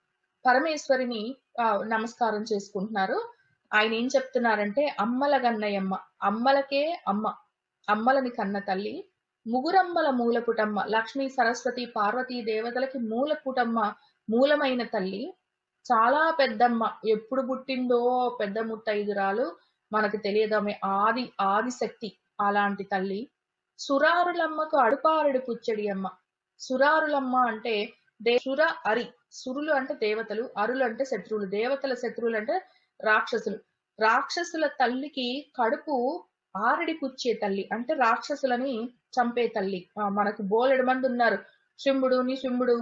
పరమేశ్వరిని ఆ, నమస్కారం చేసుకుంటున్నారు ఆయన ఏం చెప్తున్నారంటే అమ్మల గన్నయమ్మ అమ్మలకే అమ్మ అమ్మలని కన్న తల్లి ముగురమ్మల మూలపుటమ్మ లక్ష్మీ సరస్వతి పార్వతీ దేవతలకి మూలపుటమ్మ మూలమైన తల్లి చాలా పెద్దమ్మ ఎప్పుడు పుట్టిందో పెద్ద ముత్తైదురాలు మనకు తెలియదు ఆమె ఆది ఆది శక్తి అలాంటి తల్లి సురారులమ్మకు అడుపారుడు పుచ్చడి అమ్మ సురారులమ్మ అంటే దే సుర అరి సురులు అంటే దేవతలు అరులు అంటే శత్రువులు దేవతల శత్రువులు అంటే రాక్షసులు రాక్షసుల తల్లికి కడుపు ఆరడి పుచ్చే తల్లి అంటే రాక్షసులని చంపే తల్లి ఆ, మనకు బోలెడు మంది ఉన్నారు శుంభుడు నిశుంభుడు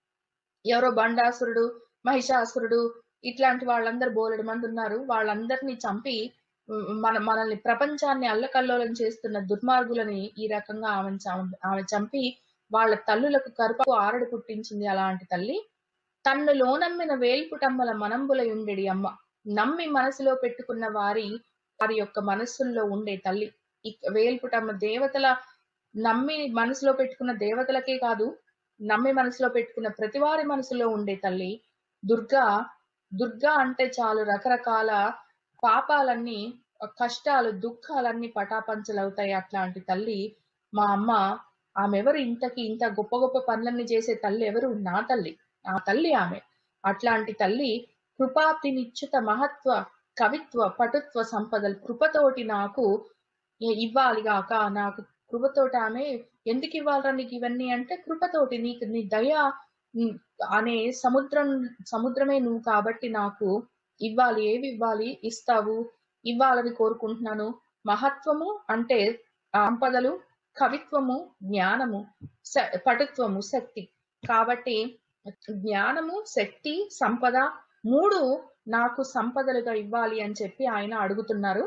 ఎవరో బండాసురుడు మహిషాసురుడు ఇట్లాంటి వాళ్ళందరూ బోలెడు మంది ఉన్నారు వాళ్ళందరినీ చంపి ఉ- మన మనల్ని ప్రపంచాన్ని అల్లకల్లోలం చేస్తున్న దుర్మార్గులని ఈ రకంగా ఆమె ఆమె చంపి వాళ్ళ తల్లులకు కరుపు ఆరడు పుట్టించింది అలాంటి తల్లి తన్ను లోనమ్మిన వేల్పుటమ్మల మనంబులై ఉండేడి అమ్మ నమ్మి మనసులో పెట్టుకున్న వారి వారి యొక్క మనస్సుల్లో ఉండే తల్లి ఈ వేల్పుటమ్మ దేవతల నమ్మి మనసులో పెట్టుకున్న దేవతలకే కాదు నమ్మి మనసులో పెట్టుకున్న ప్రతి వారి మనసులో ఉండే తల్లి దుర్గా దుర్గా అంటే చాలు రకరకాల పాపాలన్నీ కష్టాలు దుఃఖాలన్నీ పటాపంచలవుతాయి అట్లాంటి తల్లి మా అమ్మ ఆమెవరు ఇంతకి ఇంత గొప్ప గొప్ప పనులన్నీ చేసే తల్లి ఎవరు నా తల్లి ఆ తల్లి ఆమె అట్లాంటి తల్లి కృపాతినిచ్యుత మహత్వ కవిత్వ పటుత్వ సంపదలు కృపతోటి నాకు ఇ- ఇవ్వాలి గాక నాకు కృపతోటి ఆమె ఎందుకు ఇవ్వాలరా నీకు ఇవన్నీ అంటే కృపతోటి నీకు నీ దయ ఉమ్, అనే సముద్రం సముద్రమే నువ్వు కాబట్టి నాకు ఇవ్వాలి ఏవి ఇవ్వాలి ఇస్తావు ఇవ్వాలని కోరుకుంటున్నాను మహత్వము అంటే సంపదలు కవిత్వము జ్ఞానము శ- పటుత్వము శక్తి కాబట్టి జ్ఞానము శక్తి సంపద మూడు నాకు సంపదలుగా ఇవ్వాలి అని చెప్పి ఆయన అడుగుతున్నారు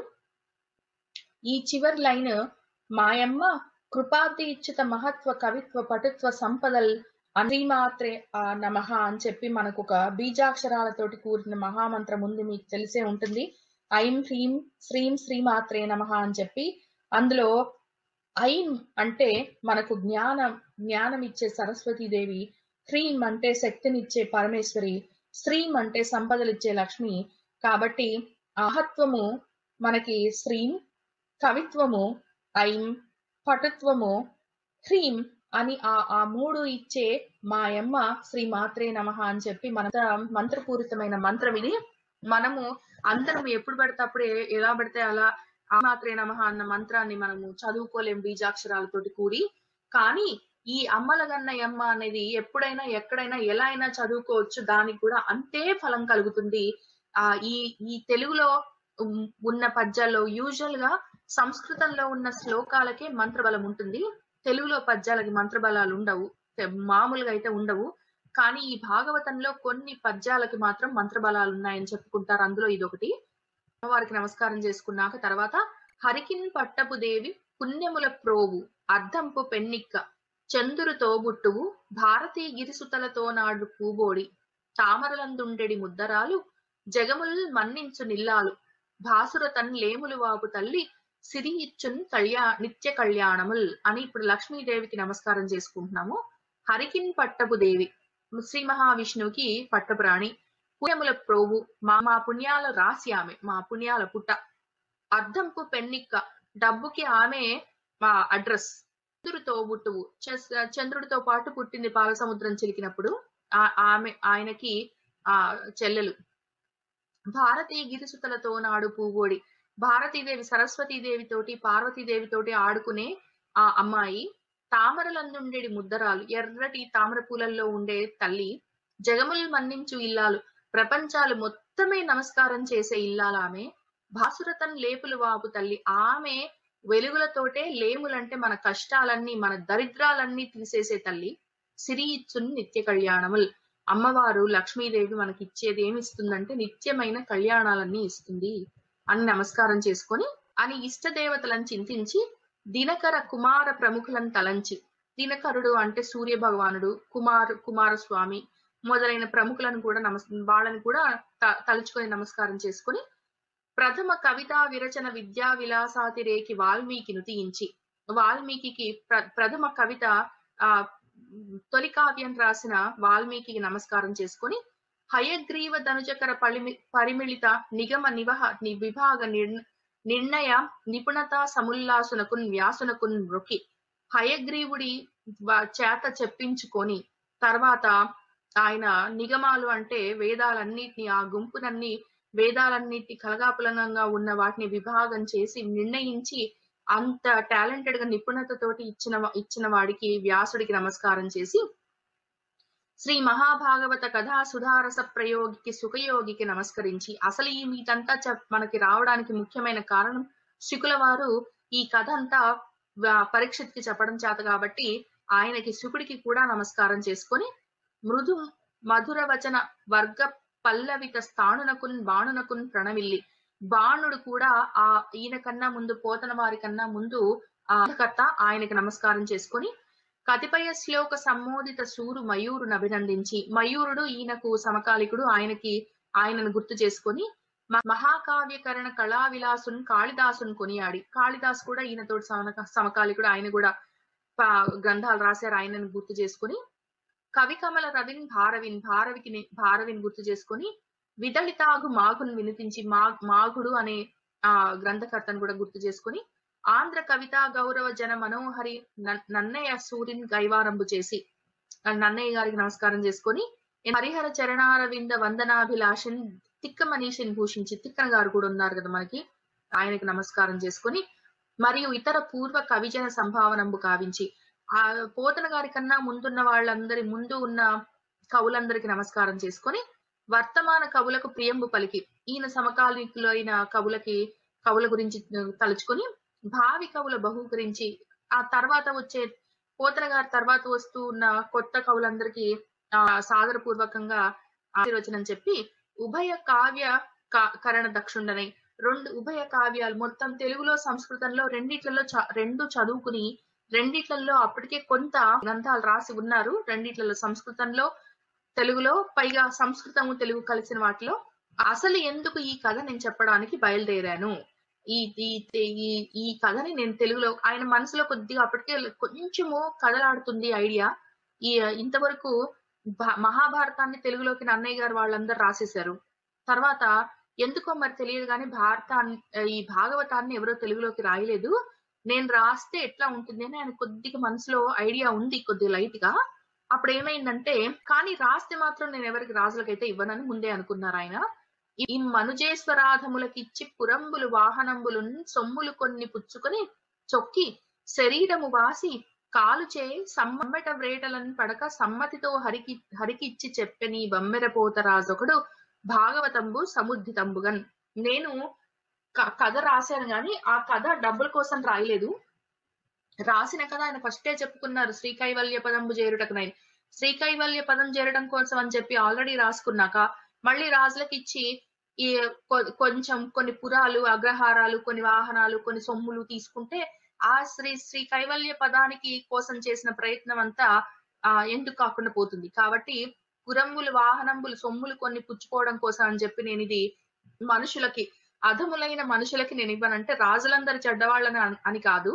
ఈ చివరి లైన్ మాయమ్మ కృపాబ్ది ఇచ్చుత మహత్వ కవిత్వ పటుత్వ సంపదల్ మాత్రే ఆ నమః అని చెప్పి మనకు ఒక బీజాక్షరాలతోటి కూడిన మహామంత్రం ఉంది మీకు తెలిసే ఉంటుంది ఐం హ్రీం శ్రీం శ్రీమాత్రే నమః అని చెప్పి అందులో ఐం అంటే మనకు జ్ఞానం జ్ఞానం ఇచ్చే సరస్వతీదేవి హ్రీం అంటే శక్తినిచ్చే పరమేశ్వరి శ్రీం అంటే సంపదలిచ్చే లక్ష్మి కాబట్టి మహత్వము మనకి శ్రీం కవిత్వము ఐం పటుత్వము హ్రీం అని ఆ ఆ మూడు ఇచ్చే మాయమ్మ శ్రీ మాత్రే నమః అని చెప్పి మన మంత్రపూరితమైన మంత్రం ఇది మనము అందరం ఎప్పుడు పడితే అప్పుడు ఏ- ఎలా పడితే అలా ఆ మాత్రే నమః అన్న మంత్రాన్ని మనము చదువుకోలేం బీజాక్షరాలతోటి కూడి కానీ ఈ అమ్మల గన్నయమ్మ అనేది ఎప్పుడైనా ఎక్కడైనా ఎలా అయినా చదువుకోవచ్చు దానికి కూడా అంతే ఫలం కలుగుతుంది ఆ ఈ ఈ తెలుగులో ఉమ్, ఉన్న పద్యాల్లో యూజువల్ గా సంస్కృతంలో ఉన్న శ్లోకాలకే మంత్రబలం ఉంటుంది తెలుగులో పద్యాలకి మంత్రబలాలు ఉండవు తె- మామూలుగా అయితే ఉండవు కానీ ఈ భాగవతంలో కొన్ని పద్యాలకి మాత్రం మంత్రబలాలు ఉన్నాయని చెప్పుకుంటారు అందులో ఇదొకటి వారికి నమస్కారం చేసుకున్నాక తర్వాత హరికిన్ పట్టపు దేవి పుణ్యముల ప్రోవు అర్ధంపు పెన్నిక్క చందురు తోబుట్టువు భారతీ గిరిసుతలతో నాడు పూబోడి తామరలందుండెడి ముద్దరాలు జగముల్ మన్నించు నిల్లాలు భాసుర తన్ లేములు వాపు తల్లి సిరి ఇచ్చున్ కళ్యా నిత్య కళ్యాణముల్ అని ఇప్పుడు లక్ష్మీదేవికి నమస్కారం చేసుకుంటున్నాము హరికిన్ పట్టపు దేవి శ్రీ మహావిష్ణువుకి పట్టపురాణి పుణ్యముల ప్రోవు మా మా పుణ్యాల రాసి ఆమె మా పుణ్యాల పుట్ట అర్ధంపు పెన్నిక్క డబ్బుకి ఆమె మా అడ్రస్ చంద్రుడు తోబుట్టువు చ- చంద్రుడితో పాటు పుట్టింది పాల సముద్రం చిలికినప్పుడు ఆ- ఆమె ఆయనకి ఆ చెల్లెలు భారతీ గిరిసుతలతో నాడు పూవోడి భారతీదేవి సరస్వతీదేవి తోటి పార్వతీదేవి తోటి ఆడుకునే ఆ అమ్మాయి తామరలందుండేడి ముద్దరాలు ఎర్రటి తామర పూలల్లో ఉండే తల్లి జగములు మన్నించు ఇల్లాలు ప్రపంచాలు మొత్తమే నమస్కారం చేసే ఇల్లాలు ఆమె భాసురతన్ లేపులు వాపు తల్లి ఆమె వెలుగులతోటే లేములంటే మన కష్టాలన్నీ మన దరిద్రాలన్నీ తీసేసే తల్లి సిరి ఇచ్చున్ నిత్య కళ్యాణముల్ అమ్మవారు లక్ష్మీదేవి మనకి ఇచ్చేది ఏమి ఇస్తుందంటే నిత్యమైన కళ్యాణాలన్నీ ఇస్తుంది అని నమస్కారం చేసుకొని అని ఇష్ట దేవతలను చింతించి దినకర కుమార ప్రముఖులను తలంచి దినకరుడు అంటే సూర్య భగవానుడు కుమార్ కుమారస్వామి మొదలైన ప్రముఖులను కూడా నమస్ వాళ్ళని కూడా త- తలుచుకొని నమస్కారం చేసుకొని ప్రథమ కవితా విరచన విద్యా విలాసాతిరేకి వాల్మీకి నుతించి వాల్మీకి ప్ర- ప్రథమ కవిత ఆ తొలి కావ్యం రాసిన వాల్మీకి నమస్కారం చేసుకొని హయగ్రీవ ధనుజకర పరిమి పరిమిళిత నిగమ నివహ ని విభాగ నిర్ణ నిర్ణయ నిపుణత సముల్లాసునకున్ వ్యాసునకున్ మృకి హయగ్రీవుడి వ- చేత చెప్పించుకొని తర్వాత ఆయన నిగమాలు అంటే వేదాలన్నిటిని ఆ గుంపునన్ని వేదాలన్నిటి కలగాపులనంగా ఉన్న వాటిని విభాగం చేసి నిర్ణయించి అంత టాలెంటెడ్ గా నిపుణతతోటి ఇచ్చిన ఇచ్చిన వాడికి వ్యాసుడికి నమస్కారం చేసి శ్రీ మహాభాగవత కథా సుధారస ప్రయోగికి సుఖయోగికి నమస్కరించి అసలు ఈ మీదంతా చెప్ మనకి రావడానికి ముఖ్యమైన కారణం శుకుల వారు ఈ కథ అంతా వ- పరీక్షిత్కి చెప్పడం చేత కాబట్టి ఆయనకి శుకుడికి కూడా నమస్కారం చేసుకొని మృదు మధుర వచన వర్గ పల్లవిత స్థాణునకున్ బాణునకున్ ప్రణమిల్లి బాణుడు కూడా ఆ ఈయన కన్నా ముందు పోతన వారి కన్నా ముందు ఆ కర్త ఆయనకి నమస్కారం చేసుకొని కతిపయ శ్లోక సమ్మోదిత సూరు మయూరును అభినందించి మయూరుడు ఈయనకు సమకాలికుడు ఆయనకి ఆయనను గుర్తు చేసుకొని మ- మహాకావ్యకరణ కళా విలాసున్ కాళిదాసును కొనియాడి కాళిదాస్ కూడా ఈయనతో సమక- సమకాలికుడు ఆయన కూడా ప- గ్రంథాలు రాశారు ఆయనను గుర్తు చేసుకొని కవి కమల రవిన్ భారవిన్ భారవికి ని- భారవిని గుర్తు చేసుకొని విదళితాగు మాగును వినిపించి మా మాగుడు అనే ఆ గ్రంథకర్తను కూడా గుర్తు చేసుకొని ఆంధ్ర కవితా గౌరవ జన మనోహరి నన్- నన్నయ్య సూరిన్ గైవారంబు చేసి ఆ నన్నయ్య గారికి నమస్కారం చేసుకొని హరిహర చరణారవింద వందనాభిలాషన్ తిక్క మనీషిని భూషించి తిక్కన గారు కూడా ఉన్నారు కదా మనకి ఆయనకి నమస్కారం చేసుకొని మరియు ఇతర పూర్వ కవిజన సంభావనంబు కావించి ఆ పోతన గారి కన్నా ముందున్న వాళ్ళందరి ముందు ఉన్న కవులందరికి నమస్కారం చేసుకొని వర్తమాన కవులకు ప్రియంబు పలికి ఈయన సమకాలీకులైన కవులకి కవుల గురించి తలుచుకొని భావి కవుల బహూకరించి ఆ తర్వాత వచ్చే పోతన గారి తర్వాత వస్తూ ఉన్న కొత్త కవులందరికీ ఆ సాదరపూర్వకంగా ఆశీర్వచనం చెప్పి ఉభయ కావ్య కా- కరణ దక్షుండనై రెండు ఉభయ కావ్యాలు మొత్తం తెలుగులో సంస్కృతంలో రెండిట్లలో చ- రెండు చదువుకుని రెండిట్లలో అప్పటికే కొంత గ్రంథాలు రాసి ఉన్నారు రెండిట్లలో సంస్కృతంలో తెలుగులో పైగా సంస్కృతము తెలుగు కలిసిన వాటిలో అసలు ఎందుకు ఈ కథ నేను చెప్పడానికి బయలుదేరాను ఈ ఈ ఈ ఈ కథని నేను తెలుగులో ఆయన మనసులో కొద్దిగా అప్పటికే కొంచెము కదలాడుతుంది ఐడియా ఈ ఇంతవరకు భా- మహాభారతాన్ని తెలుగులోకి నన్నయ్య గారు వాళ్ళందరూ రాసేశారు తర్వాత ఎందుకో మరి తెలియదు కానీ భారతాన్ని ఈ భాగవతాన్ని ఎవరో తెలుగులోకి రాయలేదు నేను రాస్తే ఎట్లా ఉంటుంది అని ఆయన కొద్దిగా మనసులో ఐడియా ఉంది కొద్దిగా లైట్ గా అప్పుడు ఏమైందంటే కానీ రాస్తే మాత్రం నేను ఎవరికి రాజులకైతే ఇవ్వనని ముందే అనుకున్నారు ఆయన ఈ మనుజేశ్వరాధములకిచ్చి పురంబులు వాహనంబులు సొమ్ములు కొన్ని పుచ్చుకొని చొక్కి శరీరము వాసి కాలుచే సమ్మట వ్రేటలను పడక సమ్మతితో హరికి హరికిచ్చి చెప్పని బమ్మెరపోత రాజొకడు భాగవతంబు సముద్దితంబుగన్ నేను క- కథ రాశాను గాని ఆ కథ డబ్బుల కోసం రాయలేదు రాసిన కథ ఆయన ఫస్టే చెప్పుకున్నారు శ్రీ కైవల్య పదంబు చేరుటకు నేను శ్రీ కైవల్య పదం చేరడం కోసం అని చెప్పి ఆల్రెడీ రాసుకున్నాక మళ్ళీ రాజులకు ఇచ్చి ఈ కొ- కొంచెం కొన్ని పురాలు అగ్రహారాలు కొన్ని వాహనాలు కొన్ని సొమ్ములు తీసుకుంటే ఆ శ్రీ శ్రీ కైవల్య పదానికి కోసం చేసిన ప్రయత్నం అంతా ఆ ఎందుకు కాకుండా పోతుంది కాబట్టి పురంబులు వాహనంబులు సొమ్ములు కొన్ని పుచ్చుకోవడం కోసం అని చెప్పి నేను ఇది మనుషులకి అధములైన మనుషులకి నేను ఇవ్వనంటే రాజులందరి చెడ్డవాళ్ళని అన్- అని కాదు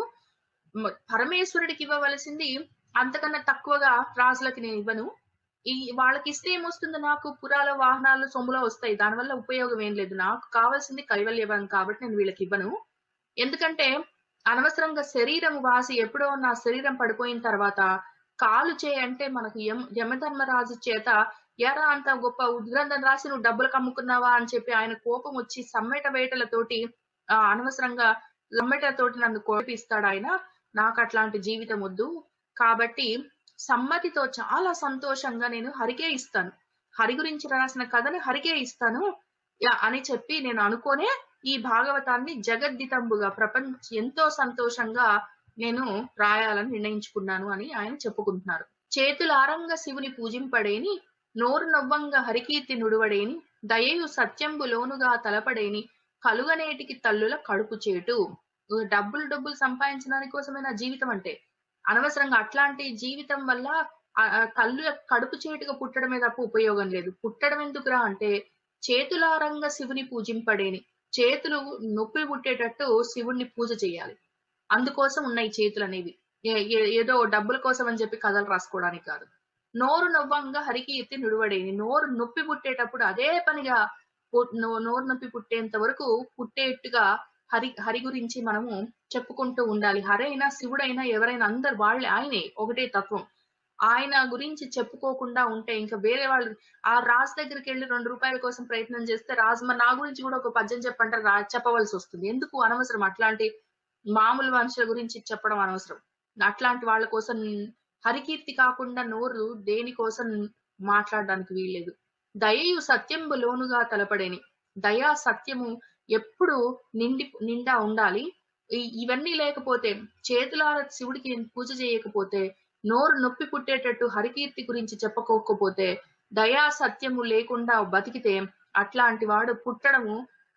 మ- పరమేశ్వరుడికి ఇవ్వవలసింది అంతకన్నా తక్కువగా రాజులకి నేను ఇవ్వను ఈ వాళ్ళకి ఇస్తే ఏమొస్తుంది నాకు పురాల వాహనాలు సొమ్ములో వస్తాయి దానివల్ల ఉపయోగం ఏం లేదు నాకు కావాల్సింది కైవల్యవం కాబట్టి నేను వీళ్ళకి ఇవ్వను ఎందుకంటే అనవసరంగా శరీరం వాసి ఎప్పుడో నా శరీరం పడిపోయిన తర్వాత కాలు చేయి అంటే మనకు యమ యమధర్మరాజు చేత ఎరా అంత గొప్ప ఉద్గ్రంథం రాసి నువ్వు డబ్బులు కమ్ముకున్నావా అని చెప్పి ఆయన కోపం వచ్చి సమ్మెట వేటలతోటి ఆ అనవసరంగా సమ్మెటతోటి నన్ను కోపిస్తాడు ఆయన నాకు అట్లాంటి జీవితం వద్దు కాబట్టి సమ్మతితో చాలా సంతోషంగా నేను హరికే ఇస్తాను హరి గురించి రాసిన కథను హరికే ఇస్తాను యా అని చెప్పి నేను అనుకోనే ఈ భాగవతాన్ని జగద్దితంబుగా ప్రపంచ ఎంతో సంతోషంగా నేను రాయాలని నిర్ణయించుకున్నాను అని ఆయన చెప్పుకుంటున్నారు చేతులారంగ శివుని పూజింపడేని నోరు నవ్వంగా హరికీర్తి నుడువడేని దయయు సత్యంబు లోనుగా తలపడేని కలుగనేటికి తల్లుల కడుపు చేటు డబ్బులు డబ్బులు సంపాదించడానికి కోసమే నా జీవితం అంటే అనవసరంగా అట్లాంటి జీవితం వల్ల ఆ ఆ తల్లుల కడుపు చేటుగా పుట్టడమే తప్ప ఉపయోగం లేదు పుట్టడం ఎందుకురా అంటే చేతులారంగ శివుని పూజింపడేని చేతులు నొప్పి పుట్టేటట్టు శివుణ్ణి పూజ చేయాలి అందుకోసం ఉన్నాయి చేతులు అనేవి ఏ- ఏ- ఏదో డబ్బుల కోసం అని చెప్పి కథలు రాసుకోవడానికి కాదు నోరు నవ్వంగా హరికి ఎత్తి నుడివడేని నోరు నొప్పి పుట్టేటప్పుడు అదే పనిగా పు- నో- నోరు నొప్పి పుట్టేంత వరకు పుట్టేట్టుగా హరి హరి గురించి మనము చెప్పుకుంటూ ఉండాలి హరైనా శివుడైనా ఎవరైనా అందరు వాళ్ళే ఆయనే ఒకటే తత్వం ఆయన గురించి చెప్పుకోకుండా ఉంటే ఇంకా వేరే వాళ్ళు ఆ రాజు దగ్గరికి వెళ్ళి రెండు రూపాయల కోసం ప్రయత్నం చేస్తే రాజు మరి నా గురించి కూడా ఒక పద్యం చెప్పంటే రా చెప్పవలసి వస్తుంది ఎందుకు అనవసరం అట్లాంటి మామూలు మనుషుల గురించి చెప్పడం అనవసరం అట్లాంటి వాళ్ళ కోసం హరికీర్తి కాకుండా నోరు దేనికోసం మాట్లాడడానికి వీల్లేదు దయయు సత్యంబు లోనుగా తలపడేని దయా సత్యము ఎప్పుడు నిండి నిండా ఉండాలి ఈ- ఇవన్నీ లేకపోతే చేతులార శివుడికి పూజ చేయకపోతే నోరు నొప్పి పుట్టేటట్టు హరికీర్తి గురించి చెప్పుకోకపోతే దయా సత్యము లేకుండా బతికితే అట్లాంటి వాడు పుట్టడము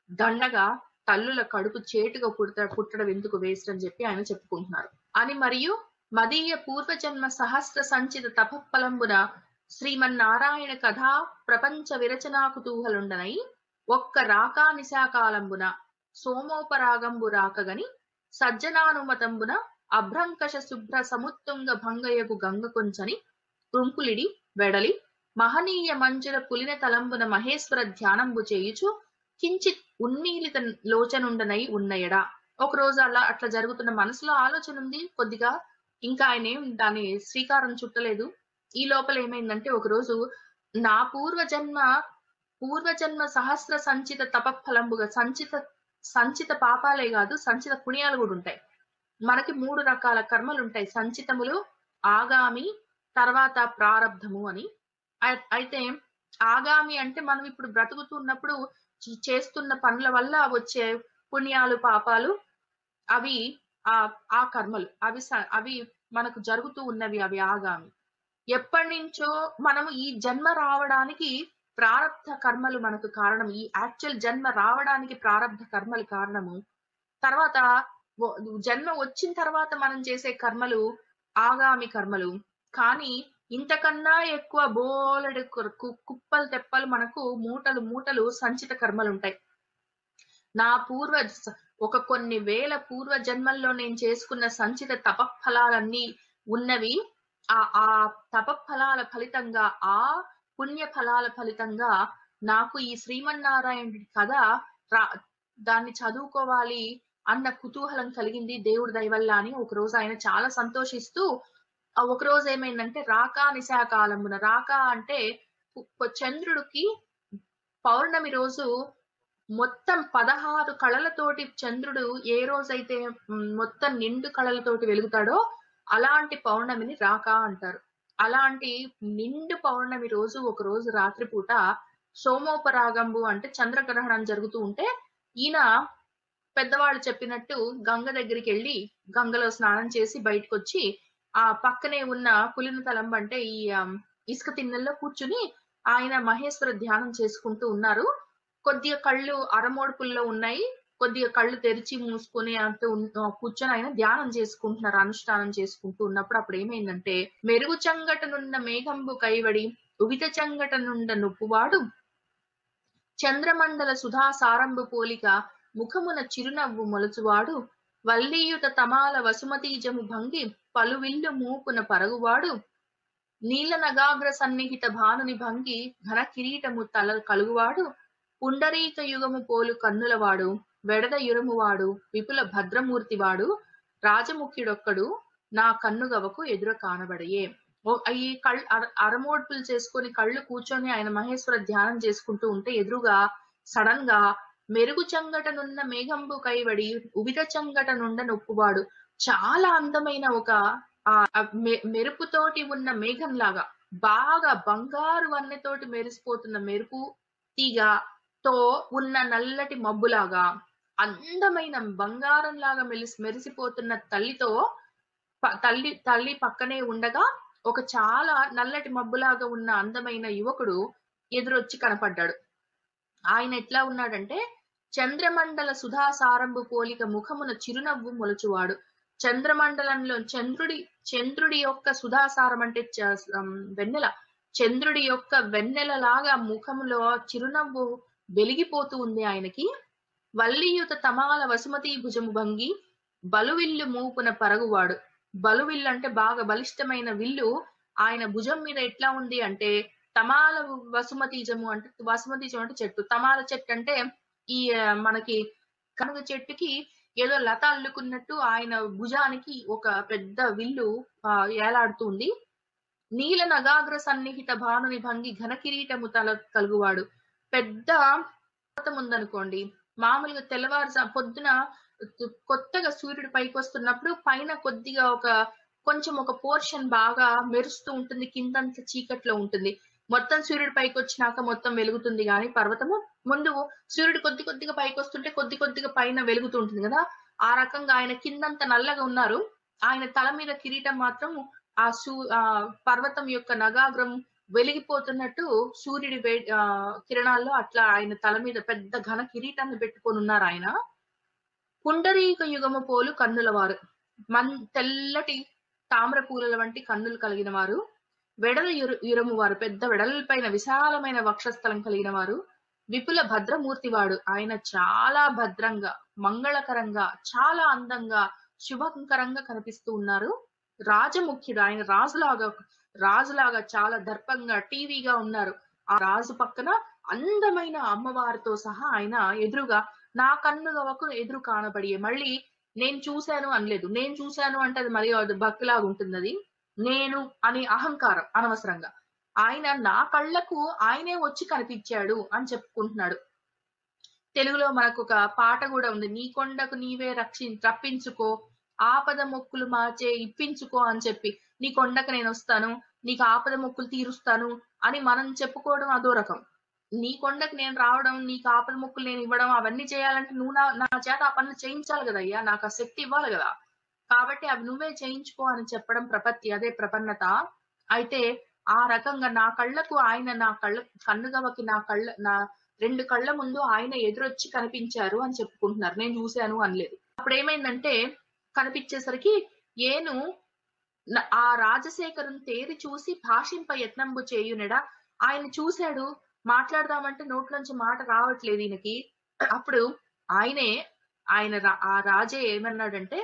దండగా తల్లుల కడుపు చేటుగా పుడత పుట్టడం ఎందుకు వేస్ట్ అని చెప్పి ఆయన చెప్పుకుంటున్నారు అని మరియు మదీయ పూర్వజన్మ సహస్ర సంచిత తపఫలంబున శ్రీమన్నారాయణ కథా ప్రపంచ విరచనా కుతూహలుండనై ఒక్క రాకా నిశాకాలంబున సోమోపరాగంబు రాకగని సజ్జనానుమతంబున అభ్రంకష శుభ్ర సముత్తుంగ భంగయగు గంగ కొంచని కృంకులిడి వెడలి మహనీయ మంజుల పులిన తలంబున మహేశ్వర ధ్యానంబు చేయుచు కించిత్ ఉన్మీలిత లోచనుండనై ఉన్నయడా ఒక రోజు అలా అట్లా జరుగుతున్న మనసులో ఆలోచన ఉంది కొద్దిగా ఇంకా ఆయన ఏం దాని శ్రీకారం చుట్టలేదు ఈ లోపల ఏమైందంటే ఒక రోజు నా పూర్వజన్మ పూర్వజన్మ సహస్ర సంచిత తపఫలంబుగా సంచిత సంచిత పాపాలే కాదు సంచిత పుణ్యాలు కూడా ఉంటాయి మనకి మూడు రకాల కర్మలు ఉంటాయి సంచితములు ఆగామి తర్వాత ప్రారబ్ధము అని అయి- అయితే ఆగామి అంటే మనం ఇప్పుడు బ్రతుకుతున్నప్పుడు చే- చేస్తున్న పనుల వల్ల వచ్చే పుణ్యాలు పాపాలు అవి ఆ ఆ కర్మలు అవి స- అవి మనకు జరుగుతూ ఉన్నవి అవి ఆగామి ఎప్పటి నుంచో మనము ఈ జన్మ రావడానికి ప్రారబ్ధ కర్మలు మనకు కారణం ఈ యాక్చువల్ జన్మ రావడానికి ప్రారబ్ధ కర్మలు కారణము తర్వాత వ- జన్మ వచ్చిన తర్వాత మనం చేసే కర్మలు ఆగామి కర్మలు కానీ ఇంతకన్నా ఎక్కువ బోలెడు కు- కు- కుప్పలు తెప్పలు మనకు మూటలు మూటలు సంచిత కర్మలు ఉంటాయి నా పూర్వ జ- ఒక కొన్ని వేల పూర్వ జన్మల్లో నేను చేసుకున్న సంచిత తపఫలాలన్నీ ఉన్నవి ఆ ఆ తపఫలాల ఫలితంగా ఆ పుణ్య ఫలాల ఫలితంగా నాకు ఈ శ్రీమన్నారాయణుడి కథ రా- దాన్ని చదువుకోవాలి అన్న కుతూహలం కలిగింది దేవుడి దయవల్ల అని ఒక రోజు ఆయన చాలా సంతోషిస్తూ ఆ ఒక రోజు ఏమైందంటే రాకా నిశాకాలమున రాకా అంటే పు- చంద్రుడికి పౌర్ణమి రోజు మొత్తం పదహారు కళలతోటి చంద్రుడు ఏ రోజైతే మ్, మొత్తం నిండు కళలతోటి వెలుగుతాడో అలాంటి పౌర్ణమిని రాకా అంటారు అలాంటి నిండు పౌర్ణమి రోజు ఒక రోజు రాత్రిపూట సోమోపరాగంబు అంటే చంద్రగ్రహణం జరుగుతూ ఉంటే ఈయన పెద్దవాళ్ళు చెప్పినట్టు గంగ దగ్గరికి వెళ్ళి గంగలో స్నానం చేసి బయటకు వచ్చి ఆ పక్కనే ఉన్న పులిన తలంబ అంటే ఈ ఆమ్, ఇసుక తిన్నెల్లో కూర్చుని ఆయన మహేశ్వర ధ్యానం చేసుకుంటూ ఉన్నారు కొద్దిగా కళ్ళు అరమోడుపుల్లో ఉన్నాయి కొద్దిగా కళ్ళు తెరిచి మూసుకొని అంటూ ఉన్- ఆ, కూర్చొని ఆయన ధ్యానం చేసుకుంటున్నారు అనుష్ఠానం చేసుకుంటూ ఉన్నప్పుడు అప్పుడు ఏమైందంటే మెరుగు చంగటనున్న మేఘంబు కైవడి ఉగిత చంగటనుండ నొప్పువాడు చంద్రమండల సుధా సారంభు పోలిక ముఖమున చిరునవ్వు మొలచువాడు వల్లీయుత తమాల వసుమతీజము భంగి పలువిల్లు మూపున పరుగువాడు నీల నగాగ్ర సన్నిహిత భానుని భంగి ఘన కిరీటము తల కలుగువాడు పుండరీక యుగము పోలు కన్నులవాడు వెడద యురమువాడు విపుల భద్రమూర్తివాడు రాజముఖ్యుడొక్కడు నా కన్నుగవకు ఎదుర కానబడయే ఓ ఈ కళ్ళు అర అరమోడ్పులు చేసుకొని కళ్ళు కూర్చొని ఆయన మహేశ్వర ధ్యానం చేసుకుంటూ ఉంటే ఎదురుగా సడన్ గా మెరుగు చంగటనున్న మేఘంబు కైవడి ఉవిత చంగటనుండ నొప్పువాడు చాలా అందమైన ఒక ఆ ఆ మె- మెరుపుతోటి ఉన్న మేఘం లాగా బాగా బంగారు వన్నెతోటి మెరిసిపోతున్న మెరుపు తీగ తో ఉన్న నల్లటి మబ్బులాగా అందమైన బంగారం లాగా మెలిసి మెరిసిపోతున్న తల్లితో ప- తల్లి తల్లి పక్కనే ఉండగా ఒక చాలా నల్లటి మబ్బులాగా ఉన్న అందమైన యువకుడు ఎదురొచ్చి కనపడ్డాడు ఆయన ఎట్లా ఉన్నాడంటే చంద్రమండల సుధా సారంభు పోలిక ముఖమున చిరునవ్వు మొలచువాడు చంద్రమండలంలో చంద్రుడి చంద్రుడి యొక్క సుధాసారం అంటే చ- ఉమ్, వెన్నెల చంద్రుడి యొక్క వెన్నెలలాగా ముఖములో చిరునవ్వు వెలిగిపోతూ ఉంది ఆయనకి వల్లియుత తమాల వసుమతి భుజము భంగి బలువిల్లు మూపున పరుగువాడు బలువిల్లు అంటే బాగా బలిష్టమైన విల్లు ఆయన భుజం మీద ఎట్లా ఉంది అంటే తమాల వసుమతీజము అంటే వసుమతీజం అంటే చెట్టు తమాల చెట్టు అంటే ఈ ఆ, మనకి కనుగ చెట్టుకి ఏదో లత అల్లుకున్నట్టు ఆయన భుజానికి ఒక పెద్ద విల్లు ఆ, ఏలాడుతుంది నీల నగాగ్ర సన్నిహిత భానుని భంగి ఘన కిరీటము తల కలుగువాడు పెద్ద పర్వతం ఉందనుకోండి మామూలుగా తెల్లవారుజా పొద్దున కొత్తగా సూర్యుడు పైకి వస్తున్నప్పుడు పైన కొద్దిగా ఒక కొంచెం ఒక పోర్షన్ బాగా మెరుస్తూ ఉంటుంది కిందంత చీకట్లో ఉంటుంది మొత్తం సూర్యుడు పైకి వచ్చినాక మొత్తం వెలుగుతుంది కానీ పర్వతము ముందు సూర్యుడు కొద్ది కొద్దిగా పైకి వస్తుంటే కొద్ది కొద్దిగా పైన వెలుగుతూ ఉంటుంది కదా ఆ రకంగా ఆయన కిందంత నల్లగా ఉన్నారు ఆయన తల మీద కిరీటం మాత్రం ఆ సూ ఆ పర్వతం యొక్క నగాగ్రం వెలిగిపోతున్నట్టు సూర్యుడి వే ఆ, కిరణాల్లో అట్లా ఆయన తల మీద పెద్ద ఘన కిరీటాన్ని పెట్టుకొని ఉన్నారు ఆయన పుండరీక యుగము పోలు కన్నుల వారు మన్ తెల్లటి తామ్ర పూలల వంటి కన్నులు కలిగిన వారు వెడల యురు- యురము వారు పెద్ద వెడలపైన విశాలమైన వక్షస్థలం కలిగిన వారు విపుల భద్రమూర్తి వాడు ఆయన చాలా భద్రంగా మంగళకరంగా చాలా అందంగా శుభకరంగా కనిపిస్తూ ఉన్నారు రాజముఖ్యుడు ఆయన రాజులాగా రాజులాగా చాలా దర్పంగా టీవీగా ఉన్నారు ఆ రాజు పక్కన అందమైన అమ్మవారితో సహా ఆయన ఎదురుగా నా కన్నుగవకు ఎదురు కానబడి మళ్ళీ నేను చూశాను అనలేదు నేను చూశాను అంటే అది మరి అది భక్తిలాగా ఉంటుంది అది నేను అనే అహంకారం అనవసరంగా ఆయన నా కళ్ళకు ఆయనే వచ్చి కనిపించాడు అని చెప్పుకుంటున్నాడు తెలుగులో మనకు ఒక పాట కూడా ఉంది నీ కొండకు నీవే రక్షి రప్పించుకో ఆపద మొక్కులు మార్చే ఇప్పించుకో అని చెప్పి నీ కొండకు నేను వస్తాను నీకు ఆపద మొక్కులు తీరుస్తాను అని మనం చెప్పుకోవడం అదో రకం నీ కొండకు నేను రావడం నీకు ఆపద మొక్కులు నేను ఇవ్వడం అవన్నీ చేయాలంటే నువ్వు నా నా చేత ఆ పనులు చేయించాలి కదా అయ్యా నాకు ఆ శక్తి ఇవ్వాలి కదా కాబట్టి అవి నువ్వే చేయించుకో అని చెప్పడం ప్రపత్తి అదే ప్రపన్నత అయితే ఆ రకంగా నా కళ్ళకు ఆయన నా కళ్ళ కన్నుగవకి నా కళ్ళ నా రెండు కళ్ళ ముందు ఆయన ఎదురొచ్చి కనిపించారు అని చెప్పుకుంటున్నారు నేను చూశాను అనలేదు అప్పుడు ఏమైందంటే కనిపించేసరికి ఏను న- ఆ రాజశేఖరం తేరి చూసి భాషింప యత్నంబు చేయునడా ఆయన చూశాడు మాట్లాడదామంటే నోట్లోంచి మాట రావట్లేదు ఈయనకి అప్పుడు ఆయనే ఆయన రా- ఆ రాజే ఏమన్నాడంటే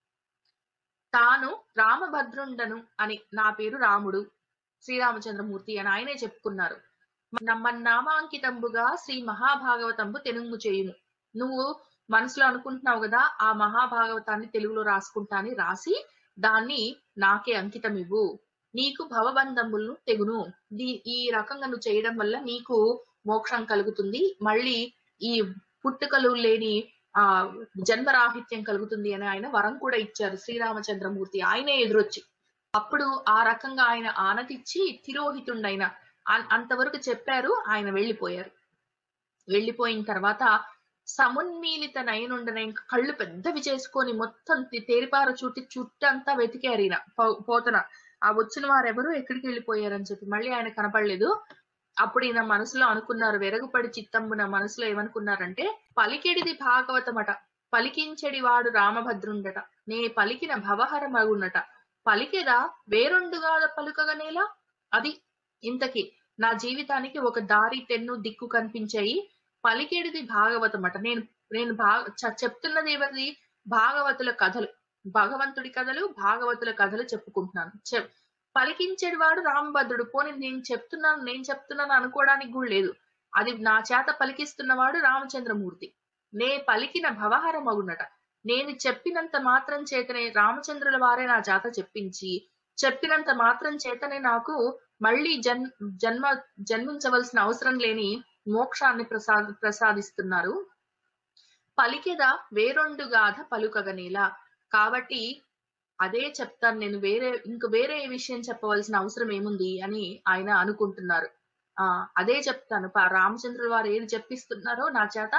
తాను రామభద్రుండను అని నా పేరు రాముడు శ్రీరామచంద్రమూర్తి అని ఆయనే చెప్పుకున్నారు నామాంకితంబుగా శ్రీ మహాభాగవతంబు తెనుంగు చేయుము నువ్వు మనసులో అనుకుంటున్నావు కదా ఆ మహాభాగవతాన్ని తెలుగులో రాసుకుంటాని రాసి దాన్ని నాకే అంకితం ఇవ్వు నీకు భవబంధములను తెగును దీ ఈ రకంగా నువ్వు చేయడం వల్ల నీకు మోక్షం కలుగుతుంది మళ్ళీ ఈ పుట్టుకలు లేని ఆ జన్మరాహిత్యం కలుగుతుంది అని ఆయన వరం కూడా ఇచ్చారు శ్రీరామచంద్రమూర్తి ఆయనే ఎదురొచ్చి అప్పుడు ఆ రకంగా ఆయన ఆనతిచ్చి తిరోహితుండైన అన్- అంతవరకు చెప్పారు ఆయన వెళ్ళిపోయారు వెళ్ళిపోయిన తర్వాత సమున్మీలిత నయనుండన ఇంకా కళ్ళు పెద్దవి చేసుకొని మొత్తం తే- తేరిపార చుట్టి చుట్టంతా వెతికారు ఈయన పో- పోతన ఆ వచ్చిన వారెవరు ఎక్కడికి వెళ్ళిపోయారని చెప్పి మళ్ళీ ఆయన కనపడలేదు అప్పుడు ఈయన మనసులో అనుకున్నారు వెరగుపడి చిత్తంబున మనసులో ఏమనుకున్నారంటే పలికెడిది భాగవతమట పలికించెడి వాడు రామభద్రుండట నే పలికిన భవహర మగునట పలికెదా వేరొండుగా పలుకగనేలా అది ఇంతకి నా జీవితానికి ఒక దారి తెన్ను దిక్కు కనిపించాయి పలికేడిది భాగవతమట నేను నేను భాగ చ- చెప్తున్నది ఎవరిది భాగవతుల కథలు భగవంతుడి కథలు భాగవతుల కథలు చెప్పుకుంటున్నాను చెప్ పలికించేడు వాడు రామభద్రుడు పోనీ నేను చెప్తున్నాను నేను చెప్తున్నాను అనుకోవడానికి కూడా లేదు అది నా చేత పలికిస్తున్నవాడు రామచంద్రమూర్తి నే పలికిన భవహర మగునట నేను చెప్పినంత మాత్రం చేతనే రామచంద్రుల వారే నా చేత చెప్పించి చెప్పినంత మాత్రం చేతనే నాకు మళ్ళీ జన్ జన్మ జన్మించవలసిన అవసరం లేని మోక్షాన్ని ప్రసాద ప్రసాదిస్తున్నారు పలికెదా వేరొండు గాథ పలుకగనేలా కాబట్టి అదే చెప్తాను నేను వేరే ఇంక వేరే ఏ విషయం చెప్పవలసిన అవసరం ఏముంది అని ఆయన అనుకుంటున్నారు ఆ అదే చెప్తాను పా- రామచంద్రుల వారు ఏది చెప్పిస్తున్నారో నా చేత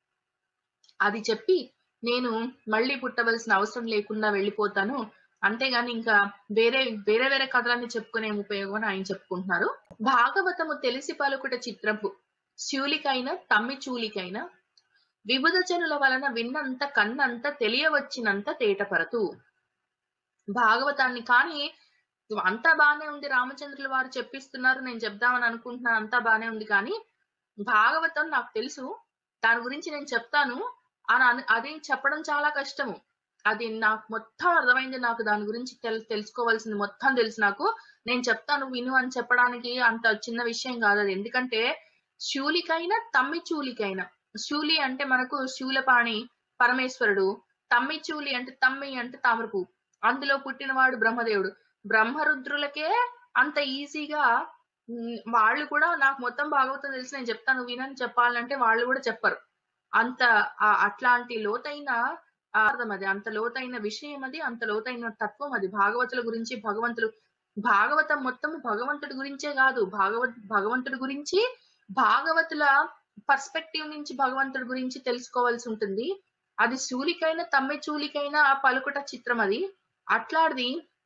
అది చెప్పి నేను మళ్ళీ పుట్టవలసిన అవసరం లేకుండా వెళ్ళిపోతాను అంతేగాని ఇంకా వేరే వేరే వేరే కథలన్నీ చెప్పుకునే ఉపయోగం అని ఆయన చెప్పుకుంటున్నారు భాగవతము తెలిసి పలుకుట చిత్రపు శూలికైన తమ్మి చూలికైన విబుధ జనుల వలన విన్నంత కన్నంత తెలియవచ్చినంత తేటపరతు భాగవతాన్ని కానీ అంతా బానే ఉంది రామచంద్రుల వారు చెప్పిస్తున్నారు నేను చెప్దామని అనుకుంటున్నాను అంతా బానే ఉంది కానీ భాగవతం నాకు తెలుసు దాని గురించి నేను చెప్తాను అని అను- అది చెప్పడం చాలా కష్టము అది నాకు మొత్తం అర్థమైంది నాకు దాని గురించి తెల్ తెలుసుకోవాల్సింది మొత్తం తెలుసు నాకు నేను చెప్తాను విను అని చెప్పడానికి అంత చిన్న విషయం కాదు అది ఎందుకంటే శూలికైనా తమ్మి చూలికైనా శూలి అంటే మనకు శూలపాణి పరమేశ్వరుడు తమ్మి చూలి అంటే తమ్మి అంటే తామరపు అందులో పుట్టినవాడు బ్రహ్మదేవుడు బ్రహ్మరుద్రులకే అంత ఈజీగా ఉమ్, వాళ్ళు కూడా నాకు మొత్తం భాగవతం తెలిసి నేను చెప్తాను వినని చెప్పాలంటే వాళ్ళు కూడా చెప్పరు అంత ఆ- అట్లాంటి లోతైన ఆ అర్థం అది అంత లోతైన విషయం అది అంత లోతైన తత్వం అది భాగవతుల గురించి భగవంతుడు భాగవతం మొత్తం భగవంతుడి గురించే కాదు భాగవత్ భగవంతుడి గురించి భాగవతుల పర్స్పెక్టివ్ నుంచి భగవంతుడి గురించి తెలుసుకోవాల్సి ఉంటుంది అది శూలికైన తమ్మె చూలికైన పలుకుట చిత్రం అది అట్లాంటిది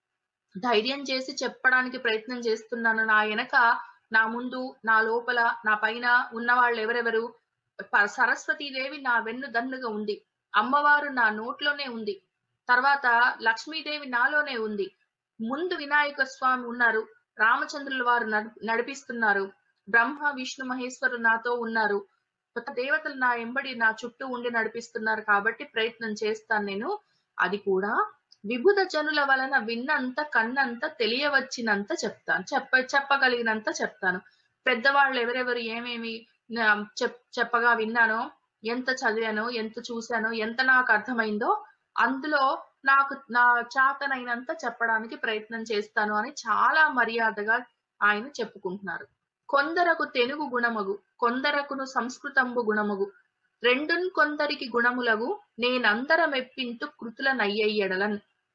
ధైర్యం చేసి చెప్పడానికి ప్రయత్నం చేస్తున్నాను నా వెనక నా ముందు నా లోపల నా పైన ఉన్న వాళ్ళు ఎవరెవరు ప- సరస్వతీదేవి నా వెన్ను దన్నుగా ఉంది అమ్మవారు నా నోట్లోనే ఉంది తర్వాత లక్ష్మీదేవి నాలోనే ఉంది ముందు వినాయక స్వామి ఉన్నారు రామచంద్రుల వారు నడి- నడిపిస్తున్నారు బ్రహ్మ విష్ణు మహేశ్వరు నాతో ఉన్నారు కొత్త దేవతలు నా ఎంబడి నా చుట్టూ ఉండి నడిపిస్తున్నారు కాబట్టి ప్రయత్నం చేస్తాను నేను అది కూడా విభుద జనుల వలన విన్నంత కన్నంత తెలియవచ్చినంత చెప్తాను చెప్ప చెప్పగలిగినంత చెప్తాను పెద్దవాళ్ళు ఎవరెవరు ఏమేమి నా- చెప్- చెప్పగా విన్నానో ఎంత చదివానో ఎంత చూశానో ఎంత నాకు అర్థమైందో అందులో నాకు నా చాతనైనంత చెప్పడానికి ప్రయత్నం చేస్తాను అని చాలా మర్యాదగా ఆయన చెప్పుకుంటున్నారు కొందరకు తెనుగు గుణమగు కొందరకును సంస్కృతంబు గుణమగు రెండున్ కొందరికి గుణములగు నేనందర మెప్పింతు కృతుల నయ్యయ్యడలన్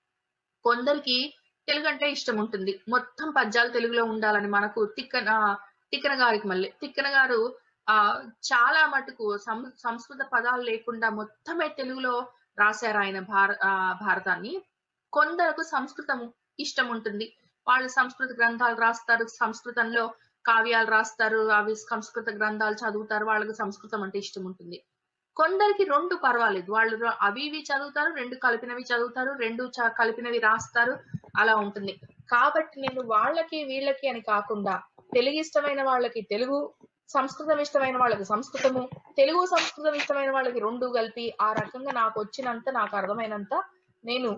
కొందరికి తెలుగు అంటే ఇష్టం ఉంటుంది మొత్తం పద్యాలు తెలుగులో ఉండాలని మనకు తిక్కన ఆ, తిక్కన గారికి మళ్ళీ తిక్కన గారు ఆ చాలా మటుకు సం- సంస్కృత పదాలు లేకుండా మొత్తమే తెలుగులో రాశారు ఆయన భార ఆ, భారతాన్ని కొందరకు సంస్కృతము ఇష్టం ఉంటుంది వాళ్ళు సంస్కృత గ్రంథాలు రాస్తారు సంస్కృతంలో కావ్యాలు రాస్తారు అవి సంస్కృత గ్రంథాలు చదువుతారు వాళ్ళకి సంస్కృతం అంటే ఇష్టం ఉంటుంది కొందరికి రెండు పర్వాలేదు వాళ్ళు ర- అవి ఇవి చదువుతారు రెండు కలిపినవి చదువుతారు రెండు చ- కలిపినవి రాస్తారు అలా ఉంటుంది కాబట్టి నేను వాళ్ళకి వీళ్ళకి అని కాకుండా తెలుగు ఇష్టమైన వాళ్ళకి తెలుగు సంస్కృతం ఇష్టమైన వాళ్ళకి సంస్కృతము తెలుగు సంస్కృతం ఇష్టమైన వాళ్ళకి రెండు కలిపి ఆ రకంగా నాకు వచ్చినంత నాకు అర్థమైనంత నేను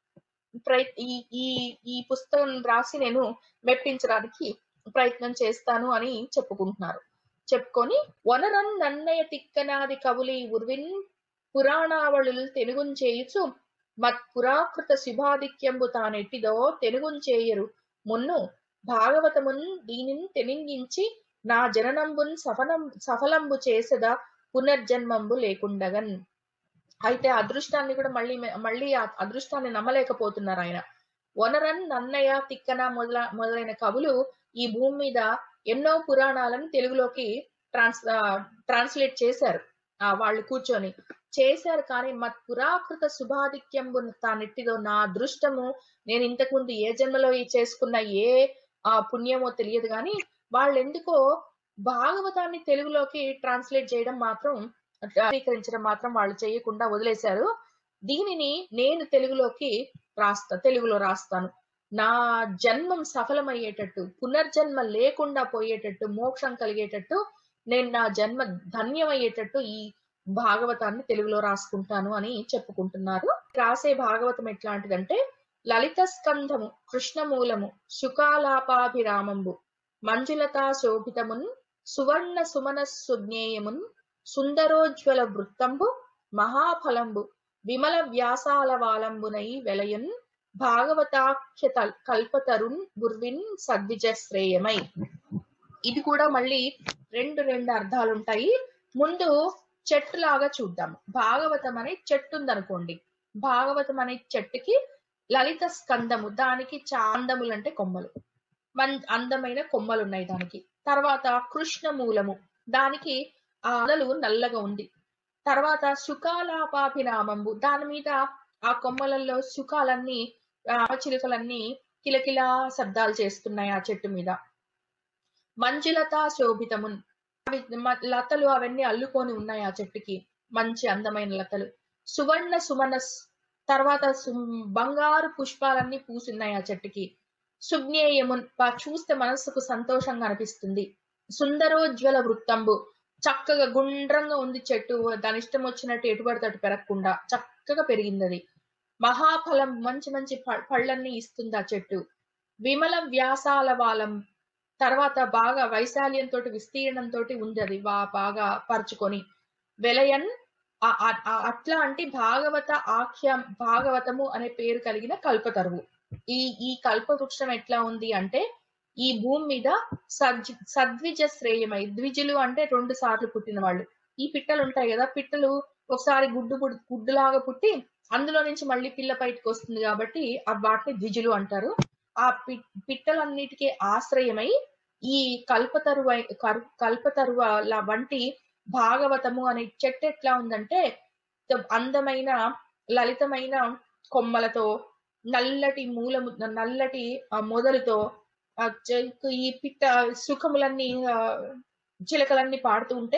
ప్రయ ఈ ఈ ఈ పుస్తకం రాసి నేను మెప్పించడానికి ప్రయత్నం చేస్తాను అని చెప్పుకుంటున్నారు చెప్పుకొని వనరన్ నన్నయ తిక్కనాది కవులి ఉర్విన్ పురాణావళులు తెనుగున్ చేయుచు మత్ పురాకృత శుభాధిక్యంబు తానెట్టిదో తెనుగున్ చేయరు మున్ను భాగవతమున్ దీనిని తెనింగించి నా జననంబున్ సఫలం సఫలంబు చేసద పునర్జన్మంబు లేకుండగన్ అయితే అదృష్టాన్ని కూడా మళ్ళీ మళ్ళీ ఆ అదృష్టాన్ని నమ్మలేకపోతున్నారు ఆయన వనరన్ నన్నయ్య తిక్కన మొదల మొదలైన కవులు ఈ భూమి మీద ఎన్నో పురాణాలను తెలుగులోకి ట్రాన్స్ ట్రాన్స్లేట్ చేశారు ఆ వాళ్ళు కూర్చొని చేశారు కానీ మత్ పురాకృత శుభాధిక్యంబు తానెట్టిదో నా అదృష్టము నేను ఇంతకు ముందు ఏ జన్మలో ఈ చేసుకున్న ఏ ఆ పుణ్యమో తెలియదు కానీ వాళ్ళు ఎందుకో భాగవతాన్ని తెలుగులోకి ట్రాన్స్లేట్ చేయడం మాత్రం స్వీకరించడం మాత్రం వాళ్ళు చేయకుండా వదిలేశారు దీనిని నేను తెలుగులోకి రాస్తా తెలుగులో రాస్తాను నా జన్మం సఫలమయ్యేటట్టు పునర్జన్మ లేకుండా పోయేటట్టు మోక్షం కలిగేటట్టు నేను నా జన్మ ధన్యమయ్యేటట్టు ఈ భాగవతాన్ని తెలుగులో రాసుకుంటాను అని చెప్పుకుంటున్నారు రాసే భాగవతం ఎట్లాంటిదంటే లలిత స్కంధము కృష్ణమూలము శుకాలాపాభిరామంబు మంజులతా శోభితమున్ సువర్ణ సుమన సుజ్ఞేయమున్ సుందరోజ్వల వృత్తంబు మహాఫలంబు విమల వ్యాసాల వాలంబునై వెలయున్ భాగవతాఖ్య తల్- కల్పతరున్ గుర్విన్ సద్విజశ్రేయమై ఇది కూడా మళ్ళీ రెండు రెండు అర్థాలు ఉంటాయి ముందు చెట్టు లాగా చూద్దాం భాగవతం అనే చెట్టు ఉందనుకోండి భాగవతం అనే చెట్టుకి లలిత స్కందము దానికి చాందములు అంటే కొమ్మలు మన్ అందమైన కొమ్మలు ఉన్నాయి దానికి తర్వాత కృష్ణ మూలము దానికి ఆ అలలు నల్లగా ఉంది తర్వాత శుకాలాపాభిరామంబు దాని మీద ఆ కొమ్మలలో శుకాలన్నీ ఆ చిలుకలన్నీ కిలకిలా శబ్దాలు చేస్తున్నాయి ఆ చెట్టు మీద మంజులత శోభితమున్ అవి మ- లతలు అవన్నీ అల్లుకొని ఉన్నాయి ఆ చెట్టుకి మంచి అందమైన లతలు సువర్ణ సుమనస్ తర్వాత సు- బంగారు పుష్పాలన్నీ పూసున్నాయి ఆ చెట్టుకి సుజ్ఞేయమున్ ప- చూస్తే మనస్సుకు సంతోషంగా అనిపిస్తుంది సుందరోజ్వల వృత్తంబు చక్కగా గుండ్రంగా ఉంది చెట్టు దాని ఇష్టం వచ్చినట్టు ఎటు పడితే అటు పెరగకుండా చక్కగా పెరిగింది అది మహాఫలం మంచి మంచి ప- పళ్ళన్నీ ఇస్తుంది ఆ చెట్టు విమల వ్యాసాల వాలం తర్వాత బాగా వైశాల్యంతో విస్తీర్ణంతో ఉంది అది బా- బాగా పరుచుకొని వెలయన్ ఆ- ఆ- ఆ- అట్లా అంటే భాగవత ఆఖ్య భాగవతము అనే పేరు కలిగిన కల్పతరువు ఈ ఈ కల్పవృక్షం ఎట్లా ఉంది అంటే ఈ భూమి మీద సద్ సద్విజ శ్రేయమై ద్విజులు అంటే రెండు సార్లు పుట్టిన వాళ్ళు ఈ పిట్టలు ఉంటాయి కదా పిట్టలు ఒకసారి గుడ్డు పుడి- గుడ్డులాగా పుట్టి అందులో నుంచి మళ్ళీ పిల్ల బయటకు వస్తుంది కాబట్టి ఆ వాటిని ద్విజులు అంటారు ఆ పి పిట్టలన్నిటికీ ఆశ్రయమై ఈ కల్పతరువ కర్- కల్పతరువ ల వంటి భాగవతము అనే చెట్టు ఎట్లా ఉందంటే అందమైన లలితమైన కొమ్మలతో నల్లటి మూలము నల్లటి ఆ మొదలుతో ఆ చె- ఈ పిట్ట సుఖములన్నీ ఆ, చిలకలన్నీ పాడుతూ ఉంటే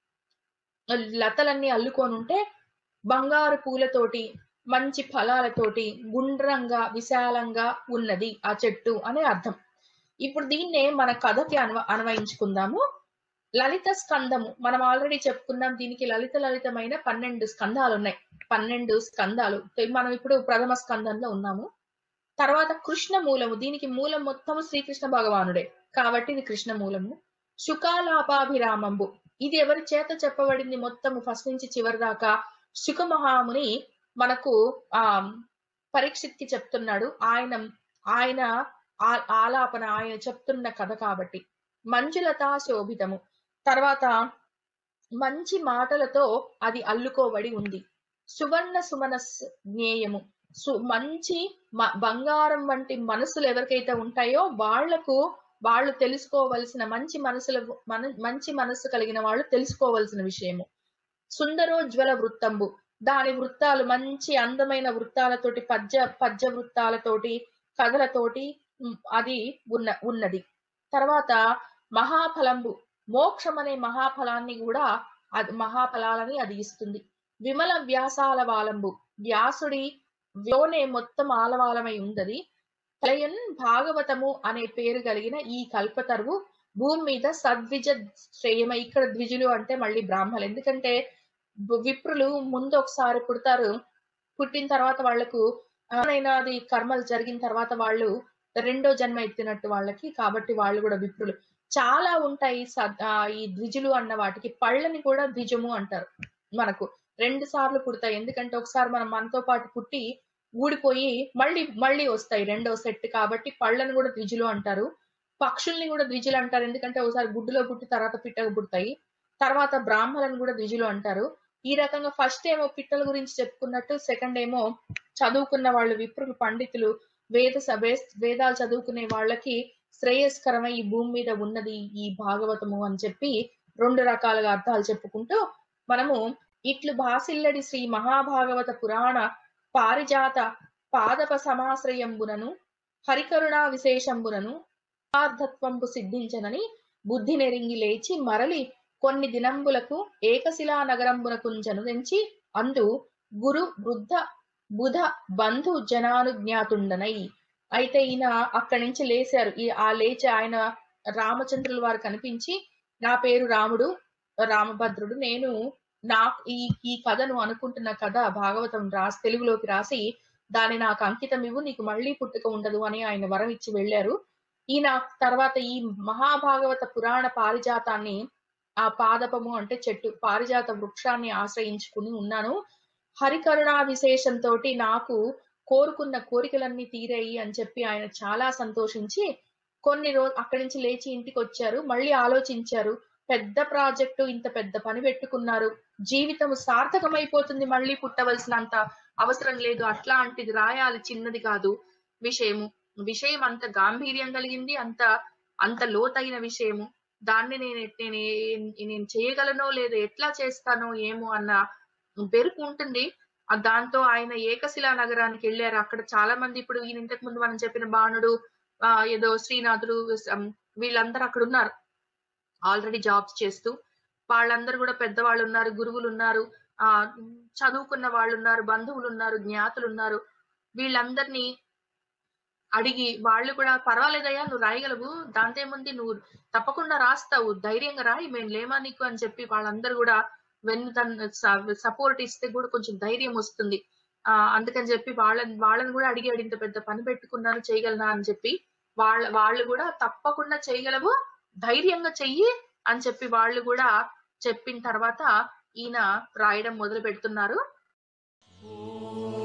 లతలన్నీ అల్లుకొని ఉంటే బంగారు పూలతోటి మంచి ఫలాలతోటి గుండ్రంగా విశాలంగా ఉన్నది ఆ చెట్టు అనే అర్థం ఇప్పుడు దీన్నే మన కథకి అన్వ అన్వయించుకుందాము లలిత స్కందము మనం ఆల్రెడీ చెప్పుకున్నాం దీనికి లలిత లలితమైన పన్నెండు స్కందాలు ఉన్నాయి పన్నెండు స్కందాలు మనం ఇప్పుడు ప్రథమ స్కందంలో ఉన్నాము తర్వాత కృష్ణ మూలము దీనికి మూలం మొత్తం శ్రీకృష్ణ భగవానుడే కాబట్టి ఇది కృష్ణ మూలము శుకాలాపాభిరామంబు ఇది ఎవరి చేత చెప్పబడింది మొత్తము ఫస్ట్ నుంచి చివరి దాకా శుకమహాముని మనకు ఆ పరీక్షిత్కి చెప్తున్నాడు ఆయన ఆయన ఆ- ఆలాపన ఆయన చెప్తున్న కథ కాబట్టి మంజులత శోభితము తర్వాత మంచి మాటలతో అది అల్లుకోబడి ఉంది సువర్ణ సుమనస్ జ్ఞేయము సు మంచి మ- బంగారం వంటి మనసులు ఎవరికైతే ఉంటాయో వాళ్లకు వాళ్ళు తెలుసుకోవలసిన మంచి మనసుల మన మంచి మనస్సు కలిగిన వాళ్ళు తెలుసుకోవలసిన విషయము సుందరోజ్వల వృత్తంబు దాని వృత్తాలు మంచి అందమైన వృత్తాలతోటి పద్య పద్య వృత్తాలతోటి కథలతోటి ఉమ్, అది ఉన్న ఉన్నది తర్వాత మహాఫలంబు మోక్షం అనే మహాఫలాన్ని కూడా అది మహాఫలాలని అది ఇస్తుంది విమల వ్యాసాల వాలంబు వ్యాసుడి వ్యోనే మొత్తం ఆలవాలమై ఉందది ప్రళయన్ భాగవతము అనే పేరు కలిగిన ఈ కల్పతరువు భూమి మీద సద్విజ శ్రేయమ ఇక్కడ ద్విజులు అంటే మళ్ళీ బ్రాహ్మలు ఎందుకంటే వి- విప్రులు ముందు ఒకసారి పుడతారు పుట్టిన తర్వాత వాళ్లకు ఎవరైనా అది కర్మలు జరిగిన తర్వాత వాళ్ళు రెండో జన్మ ఎత్తినట్టు వాళ్ళకి కాబట్టి వాళ్ళు కూడా విప్రులు చాలా ఉంటాయి సద్- ఆ, ఈ ద్విజులు అన్న వాటికి పళ్ళని కూడా ద్విజము అంటారు మనకు రెండు సార్లు పుడతాయి ఎందుకంటే ఒకసారి మనం మనతో పాటు పుట్టి ఊడిపోయి మళ్ళీ మళ్ళీ వస్తాయి రెండో సెట్ కాబట్టి పళ్ళని కూడా ద్విజులు అంటారు పక్షుల్ని కూడా ద్విజులు అంటారు ఎందుకంటే ఒకసారి గుడ్డులో పుట్టి తర్వాత పిట్టగా పుడతాయి తర్వాత బ్రాహ్మలను కూడా ద్విజులు అంటారు ఈ రకంగా ఫస్ట్ ఏమో పిట్టల గురించి చెప్పుకున్నట్టు సెకండ్ ఏమో చదువుకున్న వాళ్ళు విప్రులు పండితులు వేద స- వేస్- వేదాలు చదువుకునే వాళ్ళకి శ్రేయస్కరమై ఈ భూమి మీద ఉన్నది ఈ భాగవతము అని చెప్పి రెండు రకాలుగా అర్థాలు చెప్పుకుంటూ మనము ఇట్లు భాసిల్లడి శ్రీ మహాభాగవత పురాణ పారిజాత పాదప సమాశ్రయంబునను హరికరుణా విశేషంబునను యథార్థత్వంబు సిద్ధించనని బుద్ధి నెరింగి లేచి మరలి కొన్ని దినంబులకు ఏకశిలా నగరంబునకుంజను తెంచి అందు గురు వృద్ధ బుధ బంధు జనానుజ్ఞాతుండనై అయితే ఈయన అక్కడి నుంచి లేచారు ఈ ఆ లేచి ఆయన రామచంద్రుల వారు కనిపించి నా పేరు రాముడు రామభద్రుడు నేను నా ఈ ఈ కథను అనుకుంటున్న కథ భాగవతం రాసి తెలుగులోకి రాసి దాన్ని నాకు అంకితం ఇవ్వు నీకు మళ్ళీ పుట్టుక ఉండదు అని ఆయన వరం ఇచ్చి వెళ్ళారు ఈయన తర్వాత ఈ మహాభాగవత పురాణ పారిజాతాన్ని ఆ పాదపము అంటే చెట్టు పారిజాత వృక్షాన్ని ఆశ్రయించుకుని ఉన్నాను హరికరుణా విశేషంతో నాకు కోరుకున్న కోరికలన్నీ తీరాయి అని చెప్పి ఆయన చాలా సంతోషించి కొన్ని రోజు అక్కడి నుంచి లేచి ఇంటికి వచ్చారు మళ్ళీ ఆలోచించారు పెద్ద ప్రాజెక్టు ఇంత పెద్ద పని పెట్టుకున్నారు జీవితం సార్థకమైపోతుంది మళ్ళీ పుట్టవలసినంత అవసరం లేదు అట్లాంటిది రాయాలి చిన్నది కాదు విషయము విషయం అంత గాంభీర్యం కలిగింది అంత అంత లోతైన విషయము దాన్ని నేను నేను ఏ- నేను చేయగలనో లేదో ఎట్లా చేస్తానో ఏమో అన్న బెరుకు ఉంటుంది ఆ దాంతో ఆయన ఏకశిలా నగరానికి వెళ్ళారు అక్కడ చాలా మంది ఇప్పుడు ఈయన ఇంతకు ముందు మనం చెప్పిన బాణుడు ఆ ఏదో శ్రీనాథుడు సం- వీళ్ళందరూ అక్కడ ఉన్నారు ఆల్రెడీ జాబ్స్ చేస్తూ వాళ్ళందరూ కూడా పెద్దవాళ్ళు ఉన్నారు గురువులు ఉన్నారు ఆ చదువుకున్న వాళ్ళు ఉన్నారు బంధువులు ఉన్నారు జ్ఞాతులు ఉన్నారు వీళ్ళందరినీ అడిగి వాళ్ళు కూడా పర్వాలేదయ్యా నువ్వు రాయగలవు దాంతో ఏముంది నువ్వు తప్పకుండా రాస్తావు ధైర్యంగా రాయి మేము లేమా నీకు అని చెప్పి వాళ్ళందరూ కూడా వెన్ను తన సపోర్ట్ ఇస్తే కూడా కొంచెం ధైర్యం వస్తుంది ఆ అందుకని చెప్పి వాళ్ళని వాళ్ళని కూడా అడిగాడు ఇంత పెద్ద పని పెట్టుకున్నాను చేయగలనా అని చెప్పి వాళ్ళ వాళ్ళు కూడా తప్పకుండా చేయగలవు ధైర్యంగా చెయ్యి అని చెప్పి వాళ్ళు కూడా చెప్పిన తర్వాత ఈయన రాయడం మొదలు పెడుతున్నారు ఓ